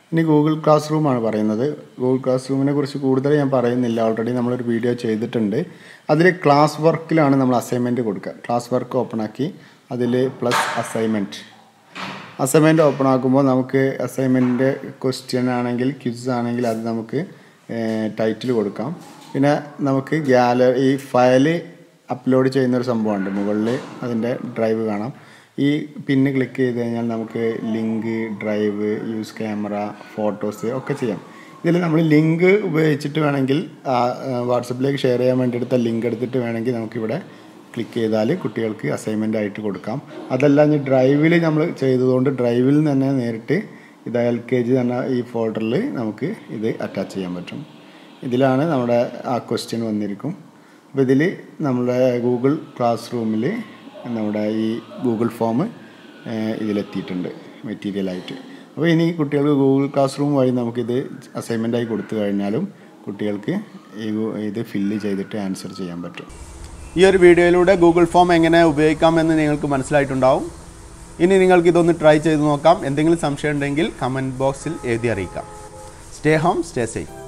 ഇനി ഗൂഗിൾ ക്ലാസ് റൂമാണ് പറയുന്നത് ഗൂഗിൾ ക്ലാസ് റൂമിനെ കുറിച്ച് കൂടുതൽ ഞാൻ പറയുന്നില്ല ഓൾറെഡി നമ്മളൊരു വീഡിയോ ചെയ്തിട്ടുണ്ട് അതിൽ ക്ലാസ് വർക്കിലാണ് നമ്മൾ അസൈൻമെൻറ്റ് കൊടുക്കുക ക്ലാസ് വർക്ക് ഓപ്പൺ ആക്കി അതിൽ പ്ലസ് അസൈൻമെൻറ്റ് അസൈൻമെൻറ്റ് ഓപ്പൺ ആക്കുമ്പോൾ നമുക്ക് അസൈൻമെൻറ്റ് ക്വസ്റ്റ്യൻ ആണെങ്കിൽ ക്വിസ് ആണെങ്കിൽ അത് നമുക്ക് ടൈറ്റിൽ കൊടുക്കാം പിന്നെ നമുക്ക് ഗ്യാലറി ഈ ഫയല് അപ്ലോഡ് ചെയ്യുന്ന ഒരു സംഭവമുണ്ട് മുകളിൽ അതിൻ്റെ ഡ്രൈവ് കാണാം ഈ പിന്ന് ക്ലിക്ക് ചെയ്ത് കഴിഞ്ഞാൽ നമുക്ക് link drive use camera photos ഒക്കെ ചെയ്യാം ഇതിൽ നമ്മൾ ലിങ്ക് ഉപയോഗിച്ചിട്ട് വേണമെങ്കിൽ വാട്സപ്പിലേക്ക് ഷെയർ ചെയ്യാൻ വേണ്ടി എടുത്ത ലിങ്ക് എടുത്തിട്ട് വേണമെങ്കിൽ നമുക്കിവിടെ ക്ലിക്ക് ചെയ്താൽ കുട്ടികൾക്ക് അസൈൻമെൻ്റ് ആയിട്ട് കൊടുക്കാം അതല്ല ഇനി ഡ്രൈവിൽ നമ്മൾ ചെയ്തതുകൊണ്ട് ഡ്രൈവിൽ തന്നെ നേരിട്ട് ഇത് എൽ കെ ജി എന്ന ഈ ഫോൾഡറിൽ നമുക്ക് ഇത് അറ്റാച്ച് ചെയ്യാൻ പറ്റും ഇതിലാണ് നമ്മുടെ ആ ക്വസ്റ്റ്യൻ വന്നിരിക്കും അപ്പോൾ ഇതിൽ നമ്മുടെ ഗൂഗിൾ ക്ലാസ് റൂമിൽ നമ്മുടെ ഈ ഗൂഗിൾ ഫോം ഇതിലെത്തിയിട്ടുണ്ട് മെറ്റീരിയലായിട്ട് അപ്പോൾ ഇനി കുട്ടികൾക്ക് ഗൂഗിൾ ക്ലാസ് റൂം വഴി നമുക്കിത് അസൈൻമെൻ്റായി കൊടുത്തു കഴിഞ്ഞാലും കുട്ടികൾക്ക് ഈ ഗു- ഇത് ഫില്ല് ചെയ്തിട്ട് ആൻസർ ചെയ്യാൻ പറ്റും ഈ ഒരു വീഡിയോയിലൂടെ ഗൂഗിൾ ഫോം എങ്ങനെ ഉപയോഗിക്കാമെന്ന് നിങ്ങൾക്ക് മനസ്സിലായിട്ടുണ്ടാവും ഇനി നിങ്ങൾക്ക് ഇതൊന്ന് ട്രൈ ചെയ്ത് നോക്കാം എന്തെങ്കിലും സംശയം ഉണ്ടെങ്കിൽ കമൻറ്റ് ബോക്സിൽ എഴുതി അറിയിക്കാം സ്റ്റേ ഹോം സ്റ്റേ സേഫ്